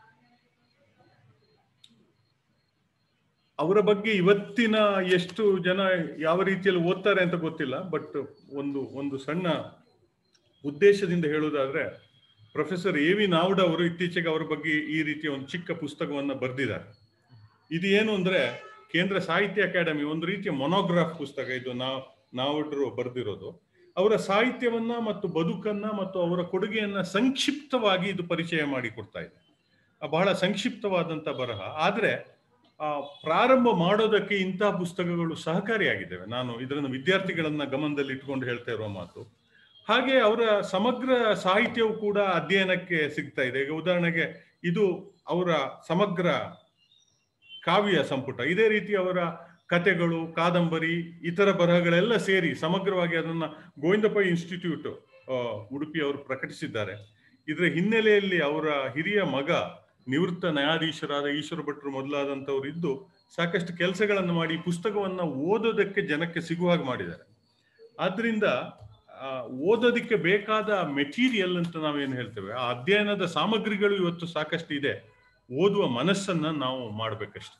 ಅವರ ಬಗ್ಗೆ ಇವತ್ತಿನ ಎಷ್ಟು ಜನ ಯಾವ ರೀತಿಯಲ್ಲಿ ಓದ್ತಾರೆ ಅಂತ ಗೊತ್ತಿಲ್ಲ ಬಟ್ ಒಂದು ಒಂದು ಸಣ್ಣ ಉದ್ದೇಶದಿಂದ ಹೇಳುವುದಾದ್ರೆ ಪ್ರೊಫೆಸರ್ ಎ ವಿ ನಾವ್ಡ ಅವರು ಇತ್ತೀಚೆಗೆ ಅವರ ಬಗ್ಗೆ ಈ ರೀತಿಯ ಒಂದು ಚಿಕ್ಕ ಪುಸ್ತಕವನ್ನ ಬರೆದಿದ್ದಾರೆ ಇದು ಏನು ಅಂದ್ರೆ ಕೇಂದ್ರ ಸಾಹಿತ್ಯ ಅಕಾಡೆಮಿ ಒಂದು ರೀತಿಯ ಮೊನೋಗ್ರಾಫ್ ಪುಸ್ತಕ ಇದು ನಾವು ನಾವುಡ್ರು ಬರೆದಿರೋದು ಅವರ ಸಾಹಿತ್ಯವನ್ನ ಮತ್ತು ಬದುಕನ್ನ ಮತ್ತು ಅವರ ಕೊಡುಗೆಯನ್ನ ಸಂಕ್ಷಿಪ್ತವಾಗಿ ಇದು ಪರಿಚಯ ಮಾಡಿ ಕೊಡ್ತಾ ಇದೆ ಆ, ಬಹಳ ಸಂಕ್ಷಿಪ್ತವಾದಂತ ಬರಹ ಆದ್ರೆ ಆ, ಪ್ರಾರಂಭ ಮಾಡೋದಕ್ಕೆ ಇಂತಹ ಪುಸ್ತಕಗಳು ಸಹಕಾರಿಯಾಗಿದ್ದಾವೆ ನಾನು ಇದನ್ನು ವಿದ್ಯಾರ್ಥಿಗಳನ್ನ ಗಮನದಲ್ಲಿ ಇಟ್ಕೊಂಡು ಹೇಳ್ತಾ ಇರುವ ಮಾತು ಹಾಗೆ ಅವರ ಸಮಗ್ರ ಸಾಹಿತ್ಯವು ಕೂಡ ಅಧ್ಯಯನಕ್ಕೆ ಸಿಗ್ತಾ ಇದೆ ಈಗ ಉದಾಹರಣೆಗೆ ಇದು ಅವರ ಸಮಗ್ರ ಕಾವ್ಯ ಸಂಪುಟ ಇದೇ ರೀತಿ ಅವರ ಕತೆಗಳು ಕಾದಂಬರಿ ಇತರ ಬರಹಗಳೆಲ್ಲ ಸೇರಿ ಸಮಗ್ರವಾಗಿ ಅದನ್ನ ಗೋವಿಂದ ಪೈ ಇನ್ಸ್ಟಿಟ್ಯೂಟ್ ಆ, ಉಡುಪಿ ಅವರು ಪ್ರಕಟಿಸಿದ್ದಾರೆ ಇದರ ಹಿನ್ನೆಲೆಯಲ್ಲಿ ಅವರ ಹಿರಿಯ ಮಗ ನಿವೃತ್ತ ನ್ಯಾಯಾಧೀಶರಾದ ಈಶ್ವರ ಭಟ್ರು ಮೊದಲಾದಂಥವ್ರು ಇದ್ದು ಸಾಕಷ್ಟು ಕೆಲಸಗಳನ್ನು ಮಾಡಿ ಈ ಪುಸ್ತಕವನ್ನ ಓದೋದಕ್ಕೆ ಜನಕ್ಕೆ ಸಿಗುವ ಹಾಗೆ ಮಾಡಿದ್ದಾರೆ ಆದ್ರಿಂದ ಆ, ಓದೋದಕ್ಕೆ ಬೇಕಾದ ಮೆಟೀರಿಯಲ್ ಅಂತ ನಾವೇನು ಹೇಳ್ತೇವೆ ಆ ಅಧ್ಯಯನದ ಸಾಮಗ್ರಿಗಳು ಇವತ್ತು ಸಾಕಷ್ಟು ಇದೆ ಓದುವ ಮನಸ್ಸನ್ನ ನಾವು ಮಾಡ್ಬೇಕಷ್ಟೆ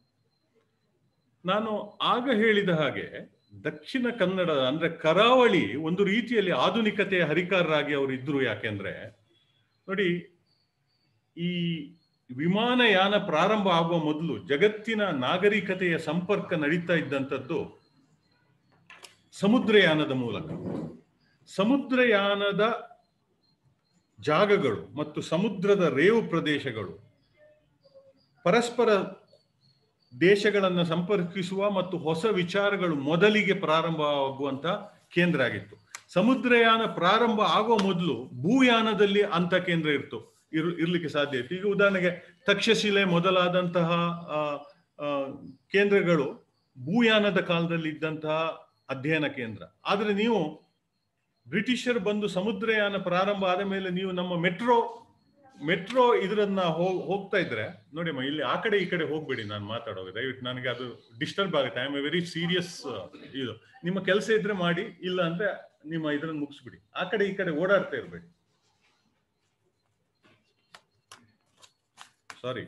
ನಾನು ಆಗ ಹೇಳಿದ ಹಾಗೆ ದಕ್ಷಿಣ ಕನ್ನಡ ಅಂದ್ರೆ ಕರಾವಳಿ ಒಂದು ರೀತಿಯಲ್ಲಿ ಆಧುನಿಕತೆಯ ಹರಿಕಾರರಾಗಿ ಅವರು ಇದ್ರು ಯಾಕೆಂದ್ರೆ ನೋಡಿ ಈ ವಿಮಾನಯಾನ ಪ್ರಾರಂಭ ಆಗುವ ಮೊದಲು ಜಗತ್ತಿನ ನಾಗರಿಕತೆಯ ಸಂಪರ್ಕ ನಡೀತಾ ಇದ್ದಂಥದ್ದು ಸಮುದ್ರಯಾನದ ಮೂಲಕ ಸಮುದ್ರಯಾನದ ಜಾಗಗಳು ಮತ್ತು ಸಮುದ್ರದ ರೇವು ಪ್ರದೇಶಗಳು ಪರಸ್ಪರ ದೇಶಗಳನ್ನು ಸಂಪರ್ಕಿಸುವ ಮತ್ತು ಹೊಸ ವಿಚಾರಗಳು ಮೊದಲಿಗೆ ಪ್ರಾರಂಭವಾಗುವಂತ ಕೇಂದ್ರ ಆಗಿತ್ತು ಸಮುದ್ರಯಾನ ಪ್ರಾರಂಭ ಆಗೋ ಮೊದಲು ಭೂಯಾನದಲ್ಲಿ ಅಂತ ಕೇಂದ್ರ ಇತ್ತು ಇರ್ ಇರ್ಲಿಕ್ಕೆ ಸಾಧ್ಯ ಇತ್ತು ಈಗ ಉದಾಹರಣೆಗೆ ತಕ್ಷಶಿಲೆ ಮೊದಲಾದಂತಹ ಆ, ಆ, ಕೇಂದ್ರಗಳು ಭೂಯಾನದ ಕಾಲದಲ್ಲಿ ಇದ್ದಂತಹ ಅಧ್ಯಯನ ಕೇಂದ್ರ ಆದ್ರೆ ನೀವು ಬ್ರಿಟಿಷರು ಬಂದು ಸಮುದ್ರಯಾನ ಪ್ರಾರಂಭ ಆದ ಮೇಲೆ ನೀವು ನಮ್ಮ ಮೆಟ್ರೋ ಮೆಟ್ರೋ ಇದರನ್ನ ಹೋಗ್- ಹೋಗ್ತಾ ಇದ್ರೆ ನೋಡಿ ಅಮ್ಮ ಇಲ್ಲಿ ಆ ಕಡೆ ಈ ಕಡೆ ಹೋಗ್ಬೇಡಿ ನಾನು ಮಾತಾಡೋದು ದಯವಿಟ್ಟು ನನಗೆ ಅದು ಡಿಸ್ಟರ್ಬ್ ಆಗುತ್ತೆ I am a very serious ಇದು ನಿಮ್ಮ ಕೆಲಸ ಇದ್ರೆ ಮಾಡಿ ಇಲ್ಲ ಅಂದ್ರೆ ನಿಮ್ಮ ಇದನ್ನ ಮುಗಿಸ್ಬಿಡಿ ಆ ಕಡೆ ಈ ಕಡೆ ಓಡಾಡ್ತಾ ಇರ್ಬೇಡಿ ಸಾರಿ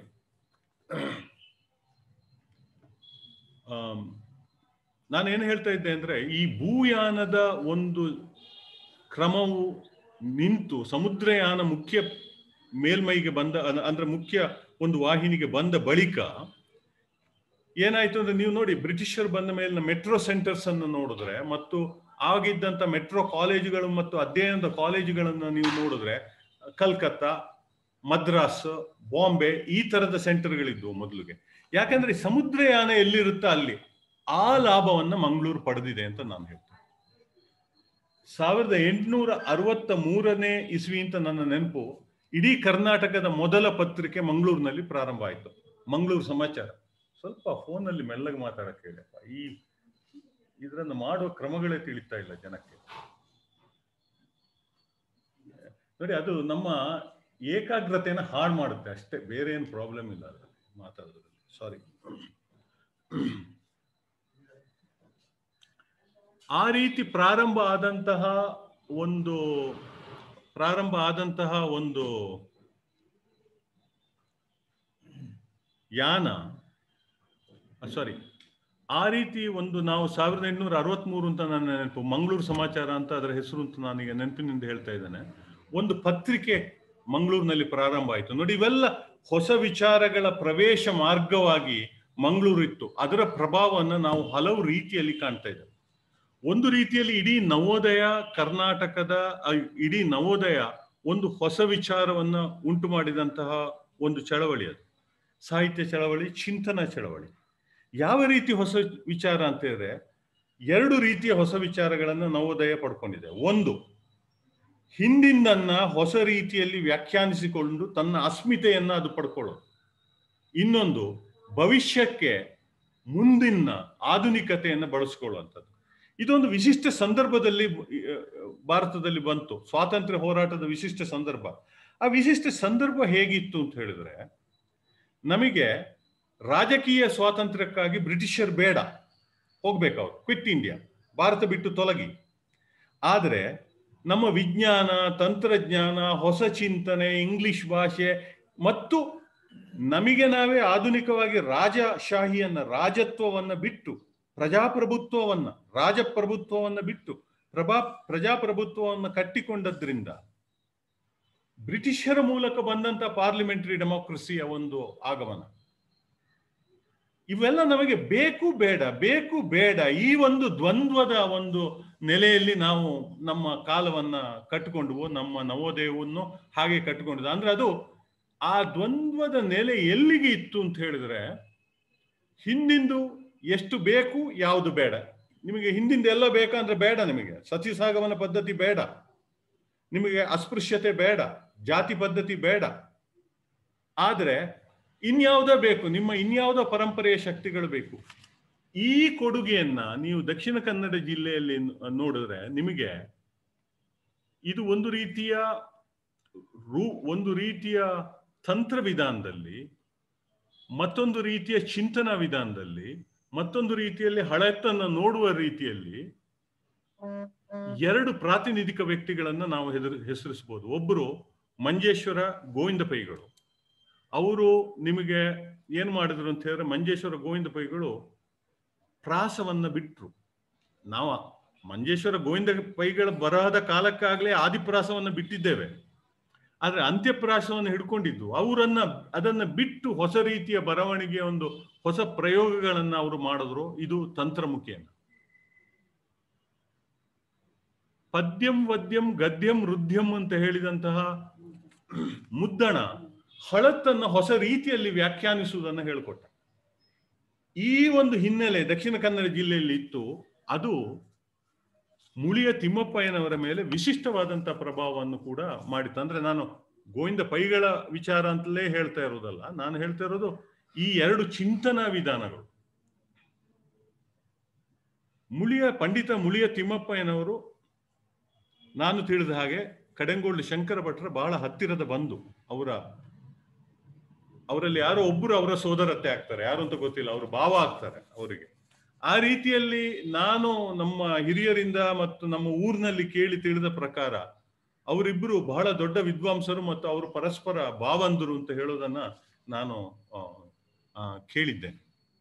ನಾನೇನು ಹೇಳ್ತಾ ಇದ್ದೆ ಅಂದ್ರೆ ಈ ಭೂಯಾನದ ಒಂದು ಕ್ರಮವು ನಿಂತು ಸಮುದ್ರಯಾನ ಮುಖ್ಯ ಮೇಲ್ಮೈಗೆ ಬಂದ ಅ- ಅಂದ್ರೆ ಮುಖ್ಯ ಒಂದು ವಾಹಿನಿಗೆ ಬಂದ ಬಳಿಕ ಏನಾಯ್ತು ಅಂದ್ರೆ ನೀವು ನೋಡಿ ಬ್ರಿಟಿಷರು ಬಂದ ಮೇಲಿನ ಮೆಟ್ರೋ ಸೆಂಟರ್ಸ್ ಅನ್ನು ನೋಡಿದ್ರೆ ಮತ್ತು ಆಗಿದ್ದಂತ ಮೆಟ್ರೋ ಕಾಲೇಜುಗಳು ಮತ್ತು ಅಧ್ಯಯನದ ಕಾಲೇಜುಗಳನ್ನು ನೀವು ನೋಡಿದ್ರೆ ಕಲ್ಕತ್ತಾ ಮದ್ರಾಸ್ ಬಾಂಬೆ ಈ ತರದ ಸೆಂಟರ್ಗಳಿದ್ವು ಮೊದಲಿಗೆ ಯಾಕಂದ್ರೆ ಈ ಸಮುದ್ರಯಾನ ಎಲ್ಲಿರುತ್ತಾ ಅಲ್ಲಿ ಆ ಲಾಭವನ್ನ ಮಂಗಳೂರು ಪಡೆದಿದೆ ಅಂತ ನಾನು ಹೇಳ್ತೇನೆ ಸಾವಿರದ ಎಂಟುನೂರ ಅರವತ್ತ ಮೂರನೇ ಇಸ್ವಿ ಅಂತ ನನ್ನ ನೆನಪು ಇಡೀ ಕರ್ನಾಟಕದ ಮೊದಲ ಪತ್ರಿಕೆ ಮಂಗಳೂರಿನಲ್ಲಿ ಪ್ರಾರಂಭ ಆಯಿತು ಮಂಗಳೂರು ಸಮಾಚಾರ ಸ್ವಲ್ಪ ಫೋನಲ್ಲಿ ಮೆಲ್ಲಗೆ ಮಾತಾಡಕ್ಕೆ ಹೇಳಿಯಪ್ಪ ಈ ಇದರನ್ನು ಮಾಡುವ ಕ್ರಮಗಳೇ ತಿಳಿತಾ ಇಲ್ಲ ಜನಕ್ಕೆ ನೋಡಿ ಅದು ನಮ್ಮ ಏಕಾಗ್ರತೆಯನ್ನು ಹಾಳು ಮಾಡುತ್ತೆ ಅಷ್ಟೇ ಬೇರೆ ಏನು ಪ್ರಾಬ್ಲಮ್ ಇಲ್ಲ ಅದರಲ್ಲಿ ಮಾತಾಡೋದ್ರಲ್ಲಿ ಸಾರಿ ಆ ರೀತಿ ಪ್ರಾರಂಭ ಆದಂತಹ ಒಂದು ಪ್ರಾರಂಭ ಆದಂತಹ ಒಂದು ಯಾನ ಸಾರಿ ಆ ರೀತಿ ಒಂದು ನಾವು ಸಾವಿರದ ಎಂಟುನೂರ ಅರವತ್ಮೂರು ಅಂತ ನನ್ನ ನೆನಪು ಮಂಗಳೂರು ಸಮಾಚಾರ ಅಂತ ಅದರ ಹೆಸರು ಅಂತ ನಾನೀಗ ನೆನಪಿನಿಂದ ಹೇಳ್ತಾ ಇದ್ದೇನೆ ಒಂದು ಪತ್ರಿಕೆ ಮಂಗಳೂರಿನಲ್ಲಿ ಪ್ರಾರಂಭ ಆಯಿತು ನೋಡಿ ಇವೆಲ್ಲ ಹೊಸ ವಿಚಾರಗಳ ಪ್ರವೇಶ ಮಾರ್ಗವಾಗಿ ಮಂಗಳೂರು ಇತ್ತು ಅದರ ಪ್ರಭಾವವನ್ನು ನಾವು ಹಲವು ರೀತಿಯಲ್ಲಿ ಕಾಣ್ತಾ ಇದ್ದೇವೆ ಒಂದು ರೀತಿಯಲ್ಲಿ ಇಡೀ ನವೋದಯ ಕರ್ನಾಟಕದ ಆ, ಇಡೀ ನವೋದಯ ಒಂದು ಹೊಸ ವಿಚಾರವನ್ನ ಉಂಟು ಮಾಡಿದಂತಹ ಒಂದು ಚಳವಳಿ ಅದು ಸಾಹಿತ್ಯ ಚಳವಳಿ ಚಿಂತನ ಚಳವಳಿ ಯಾವ ರೀತಿ ಹೊಸ ವಿಚಾರ ಅಂತ ಹೇಳಿದ್ರೆ ಎರಡು ರೀತಿಯ ಹೊಸ ವಿಚಾರಗಳನ್ನು ನವೋದಯ ಪಡ್ಕೊಂಡಿದೆ ಒಂದು ಹಿಂದಿನನ್ನ ಹೊಸ ರೀತಿಯಲ್ಲಿ ವ್ಯಾಖ್ಯಾನಿಸಿಕೊಂಡು ತನ್ನ ಅಸ್ಮಿತೆಯನ್ನ ಅದು ಪಡ್ಕೊಳ್ಳೋದು ಇನ್ನೊಂದು ಭವಿಷ್ಯಕ್ಕೆ ಮುಂದಿನ ಆಧುನಿಕತೆಯನ್ನು ಬಳಸ್ಕೊಳ್ಳುವಂಥದ್ದು ಇದೊಂದು ವಿಶಿಷ್ಟ ಸಂದರ್ಭದಲ್ಲಿ ಆ, ಭಾರತದಲ್ಲಿ ಬಂತು ಸ್ವಾತಂತ್ರ್ಯ ಹೋರಾಟದ ವಿಶಿಷ್ಟ ಸಂದರ್ಭ ಆ ವಿಶಿಷ್ಟ ಸಂದರ್ಭ ಹೇಗಿತ್ತು ಅಂತ ಹೇಳಿದ್ರೆ ನಮಗೆ ರಾಜಕೀಯ ಸ್ವಾತಂತ್ರ್ಯಕ್ಕಾಗಿ ಬ್ರಿಟಿಷರ್ ಬೇಡ ಹೋಗ್ಬೇಕು ಅವ್ರು ಕ್ವಿಟ್ ಇಂಡಿಯಾ ಭಾರತ ಬಿಟ್ಟು ತೊಲಗಿ ಆದರೆ ನಮ್ಮ ವಿಜ್ಞಾನ ತಂತ್ರಜ್ಞಾನ ಹೊಸ ಚಿಂತನೆ ಇಂಗ್ಲಿಷ್ ಭಾಷೆ ಮತ್ತು ನಮಗೆ ನಾವೇ ಆಧುನಿಕವಾಗಿ ರಾಜಶಾಹಿಯನ್ನ ರಾಜತ್ವವನ್ನ ಬಿಟ್ಟು ಪ್ರಜಾಪ್ರಭುತ್ವವನ್ನ ರಾಜಪ್ರಭುತ್ವವನ್ನ ಬಿಟ್ಟು ಪ್ರಭಾ ಪ್ರಜಾಪ್ರಭುತ್ವವನ್ನು ಕಟ್ಟಿಕೊಂಡದ್ರಿಂದ ಬ್ರಿಟಿಷರ ಮೂಲಕ ಬಂದಂತ ಪಾರ್ಲಿಮೆಂಟರಿ ಡೆಮೋಕ್ರಸಿಯ ಒಂದು ಆಗಮನ ಇವೆಲ್ಲ ನಮಗೆ ಬೇಕು ಬೇಡ ಬೇಕು ಬೇಡ ಈ ಒಂದು ದ್ವಂದ್ವದ ಒಂದು ನೆಲೆಯಲ್ಲಿ ನಾವು ನಮ್ಮ ಕಾಲವನ್ನ ಕಟ್ಟಿಕೊಂಡ್ವು ನಮ್ಮ ನವೋದಯವನ್ನು ಹಾಗೆ ಕಟ್ಟಿಕೊಂಡಿದ್ದು ಅಂದ್ರೆ ಅದು ಆ ದ್ವಂದ್ವದ ನೆಲೆ ಎಲ್ಲಿಗೆ ಇತ್ತು ಅಂತ ಹೇಳಿದ್ರೆ ಹಿಂದಿಂದು ಎಷ್ಟು ಬೇಕು ಯಾವುದು ಬೇಡ ನಿಮಗೆ ಹಿಂದಿಂದ ಎಲ್ಲ ಬೇಕಂದ್ರೆ ಬೇಡ ನಿಮಗೆ ಸತಿಸಾಗಮನ ಪದ್ಧತಿ ಬೇಡ ನಿಮಗೆ ಅಸ್ಪೃಶ್ಯತೆ ಬೇಡ ಜಾತಿ ಪದ್ಧತಿ ಬೇಡ ಆದರೆ ಇನ್ಯಾವುದೋ ಬೇಕು ನಿಮ್ಮ ಇನ್ಯಾವುದೋ ಪರಂಪರೆಯ ಶಕ್ತಿಗಳು ಬೇಕು ಈ ಕೊಡುಗೆಯನ್ನ ನೀವು ದಕ್ಷಿಣ ಕನ್ನಡ ಜಿಲ್ಲೆಯಲ್ಲಿ ನೋಡಿದ್ರೆ ನಿಮಗೆ ಇದು ಒಂದು ರೀತಿಯ ರೂ ಒಂದು ರೀತಿಯ ತಂತ್ರ ವಿಧಾನದಲ್ಲಿ ಮತ್ತೊಂದು ರೀತಿಯ ಚಿಂತನಾ ವಿಧಾನದಲ್ಲಿ ಮತ್ತೊಂದು ರೀತಿಯಲ್ಲಿ ಹಳೆತನ್ನ ನೋಡುವ ರೀತಿಯಲ್ಲಿ ಎರಡು ಪ್ರಾತಿನಿಧಿಕ ವ್ಯಕ್ತಿಗಳನ್ನ ನಾವು ಹೆದರು ಹೆಸರಿಸಬಹುದು ಒಬ್ಬರು ಮಂಜೇಶ್ವರ ಗೋವಿಂದ ಪೈಗಳು ಅವರು ನಿಮಗೆ ಏನ್ ಮಾಡಿದ್ರು ಅಂತ ಹೇಳಿದ್ರೆ ಮಂಜೇಶ್ವರ ಗೋವಿಂದ ಪೈಗಳು ಪ್ರಾಸವನ್ನ ಬಿಟ್ರು ನಾವು ಮಂಜೇಶ್ವರ ಗೋವಿಂದ ಪೈಗಳ ಬರಹದ ಕಾಲಕ್ಕಾಗಲೇ ಆದಿಪ್ರಾಸವನ್ನ ಬಿಟ್ಟಿದ್ದೇವೆ ಆದ್ರೆ ಅಂತ್ಯಪ್ರಾಸವನ್ನು ಹಿಡ್ಕೊಂಡಿದ್ದು ಅವರನ್ನ ಅದನ್ನ ಬಿಟ್ಟು ಹೊಸ ರೀತಿಯ ಬರವಣಿಗೆಯ ಒಂದು ಹೊಸ ಪ್ರಯೋಗಗಳನ್ನ ಅವರು ಮಾಡಿದ್ರು ಇದು ತಂತ್ರಮುಖಿಯನ್ನ ಪದ್ಯಂ ವದ್ಯಂ ಗದ್ಯಂ ರುದ್ಯಂ ಅಂತ ಹೇಳಿದಂತಹ ಮುದ್ದಣ ಹಳತ್ತನ್ನ ಹೊಸ ರೀತಿಯಲ್ಲಿ ವ್ಯಾಖ್ಯಾನಿಸುವುದನ್ನು ಹೇಳಿಕೊಟ್ಟ ಈ ಒಂದು ಹಿನ್ನೆಲೆ ದಕ್ಷಿಣ ಕನ್ನಡ ಜಿಲ್ಲೆಯಲ್ಲಿ ಇತ್ತು ಅದು ಮುಳಿಯ ತಿಮ್ಮಪ್ಪಯ್ಯನವರ ಮೇಲೆ ವಿಶಿಷ್ಟವಾದಂತಹ ಪ್ರಭಾವವನ್ನು ಕೂಡ ಮಾಡಿತ್ತು ಅಂದ್ರೆ ನಾನು ಗೋವಿಂದ ಪೈಗಳ ವಿಚಾರ ಅಂತಲೇ ಹೇಳ್ತಾ ಇರೋದಲ್ಲ ನಾನು ಹೇಳ್ತಾ ಇರೋದು ಈ ಎರಡು ಚಿಂತನಾ ವಿಧಾನಗಳು ಮುಳಿಯ ಪಂಡಿತ ಮುಳಿಯ ತಿಮ್ಮಪ್ಪಯ್ಯನವರು ನಾನು ತಿಳಿದ ಹಾಗೆ ಕಡೆಂಗೋಳ್ಳಿ ಶಂಕರ ಭಟ್ರ ಬಹಳ ಹತ್ತಿರದ ಬಂಧು ಅವರ ಅವರಲ್ಲಿ ಯಾರೋ ಒಬ್ಬರು ಅವರ ಸೋದರತ್ತೆ ಆಗ್ತಾರೆ ಯಾರು ಅಂತ ಗೊತ್ತಿಲ್ಲ ಅವರು ಭಾವ ಆಗ್ತಾರೆ ಅವರಿಗೆ ಆ ರೀತಿಯಲ್ಲಿ ನಾನು ನಮ್ಮ ಹಿರಿಯರಿಂದ ಮತ್ತು ನಮ್ಮ ಊರಿನಲ್ಲಿ ಕೇಳಿ ತಿಳಿದ ಪ್ರಕಾರ ಅವರಿಬ್ಬರು ಬಹಳ ದೊಡ್ಡ ವಿದ್ವಾಂಸರು ಮತ್ತು ಅವರು ಪರಸ್ಪರ ಭಾವಂದರು ಅಂತ ಹೇಳೋದನ್ನ ನಾನು ಆ, ಆ, ಕೇಳಿದ್ದೇನೆ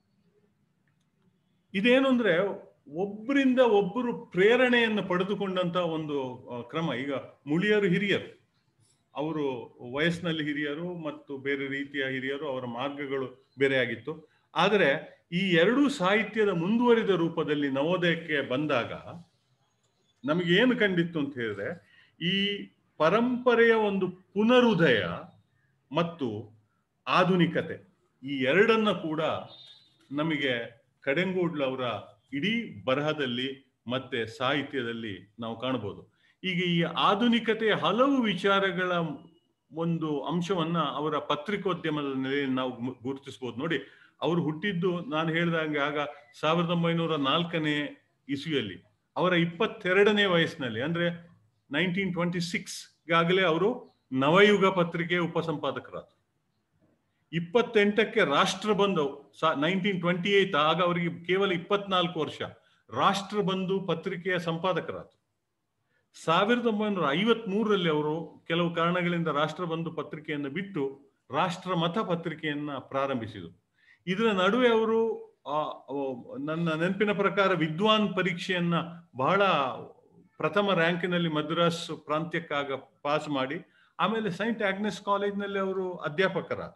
ಇದೇನು ಅಂದ್ರೆ ಒಬ್ಬರಿಂದ ಒಬ್ಬರು ಪ್ರೇರಣೆಯನ್ನು ಪಡೆದುಕೊಂಡಂತ ಒಂದು ಆ, ಕ್ರಮ ಈಗ ಮುಳಿಯರು ಹಿರಿಯರು ಅವರು ವಯಸ್ಸಿನಲ್ಲಿ ಹಿರಿಯರು ಮತ್ತು ಬೇರೆ ರೀತಿಯ ಹಿರಿಯರು ಅವರ ಮಾರ್ಗಗಳು ಬೇರೆಯಾಗಿತ್ತು ಆದರೆ ಈ ಎರಡೂ ಸಾಹಿತ್ಯದ ಮುಂದುವರಿದ ರೂಪದಲ್ಲಿ ನವೋದಯಕ್ಕೆ ಬಂದಾಗ ನಮಗೆ ಏನು ಕಂಡಿತ್ತು ಅಂತ ಹೇಳಿದ್ರೆ ಈ ಪರಂಪರೆಯ ಒಂದು ಪುನರುದಯ ಮತ್ತು ಆಧುನಿಕತೆ ಈ ಎರಡನ್ನ ಕೂಡ ನಮಗೆ ಕಡೆಂಗೋಡ್ಲ ಅವರ ಇಡೀ ಬರಹದಲ್ಲಿ ಮತ್ತೆ ಸಾಹಿತ್ಯದಲ್ಲಿ ನಾವು ಕಾಣಬಹುದು ಈಗ ಈ ಆಧುನಿಕತೆಯ ಹಲವು ವಿಚಾರಗಳ ಒಂದು ಅಂಶವನ್ನ ಅವರ ಪತ್ರಿಕೋದ್ಯಮದ ನೆಲೆಯಲ್ಲಿ ನಾವು ಗು- ಗುರುತಿಸಬಹುದು ನೋಡಿ ಅವರು ಹುಟ್ಟಿದ್ದು ನಾನು ಹೇಳಿದಂಗೆ ಆಗ ಸಾವಿರದ ಒಂಬೈನೂರ ನಾಲ್ಕನೇ ಇಸ್ವಿಯಲ್ಲಿ ಅವರ ಇಪ್ಪತ್ತೆರಡನೇ ವಯಸ್ಸಿನಲ್ಲಿ ಅಂದ್ರೆ ನೈನ್ಟೀನ್ ಟ್ವೆಂಟಿ ಸಿಕ್ಸ್ ಈಗಾಗಲೇ ಅವರು ನವಯುಗ ಪತ್ರಿಕೆಯ ಉಪಸಂಪಾದಕರಾದರು ಇಪ್ಪತ್ತೆಂಟಕ್ಕೆ ರಾಷ್ಟ್ರಬಂಧು ನೈನ್ಟೀನ್ ಟ್ವೆಂಟಿ ಏಟ್ ಆಗ ಅವರಿಗೆ ಕೇವಲ ಇಪ್ಪತ್ನಾಲ್ಕು ವರ್ಷ ರಾಷ್ಟ್ರಬಂಧು ಪತ್ರಿಕೆಯ ಸಂಪಾದಕರಾದರು ಸಾವಿರದ ಒಂಬೈನೂರ ಐವತ್ ಮೂರರಲ್ಲಿ ಅವರು ಕೆಲವು ಕಾರಣಗಳಿಂದ ರಾಷ್ಟ್ರಬಂಧು ಪತ್ರಿಕೆಯನ್ನು ಬಿಟ್ಟು ರಾಷ್ಟ್ರಮತ ಪತ್ರಿಕೆಯನ್ನ ಪ್ರಾರಂಭಿಸಿದರು ಇದರ ನಡುವೆ ಅವರು ಆ, ಓ, ನನ್ನ ನೆನಪಿನ ಪ್ರಕಾರ ವಿದ್ವಾನ್ ಪರೀಕ್ಷೆಯನ್ನ ಬಹಳ ಪ್ರಥಮ ರ್ಯಾಂಕಿನಲ್ಲಿ ಮದ್ರಾಸ್ ಪ್ರಾಂತ್ಯಕ್ಕಾಗ ಪಾಸ್ ಮಾಡಿ ಆಮೇಲೆ ಸೈಂಟ್ ಆಗ್ನೆಸ್ ಕಾಲೇಜ್ನಲ್ಲಿ ಅವರು ಅಧ್ಯಾಪಕರಾದರು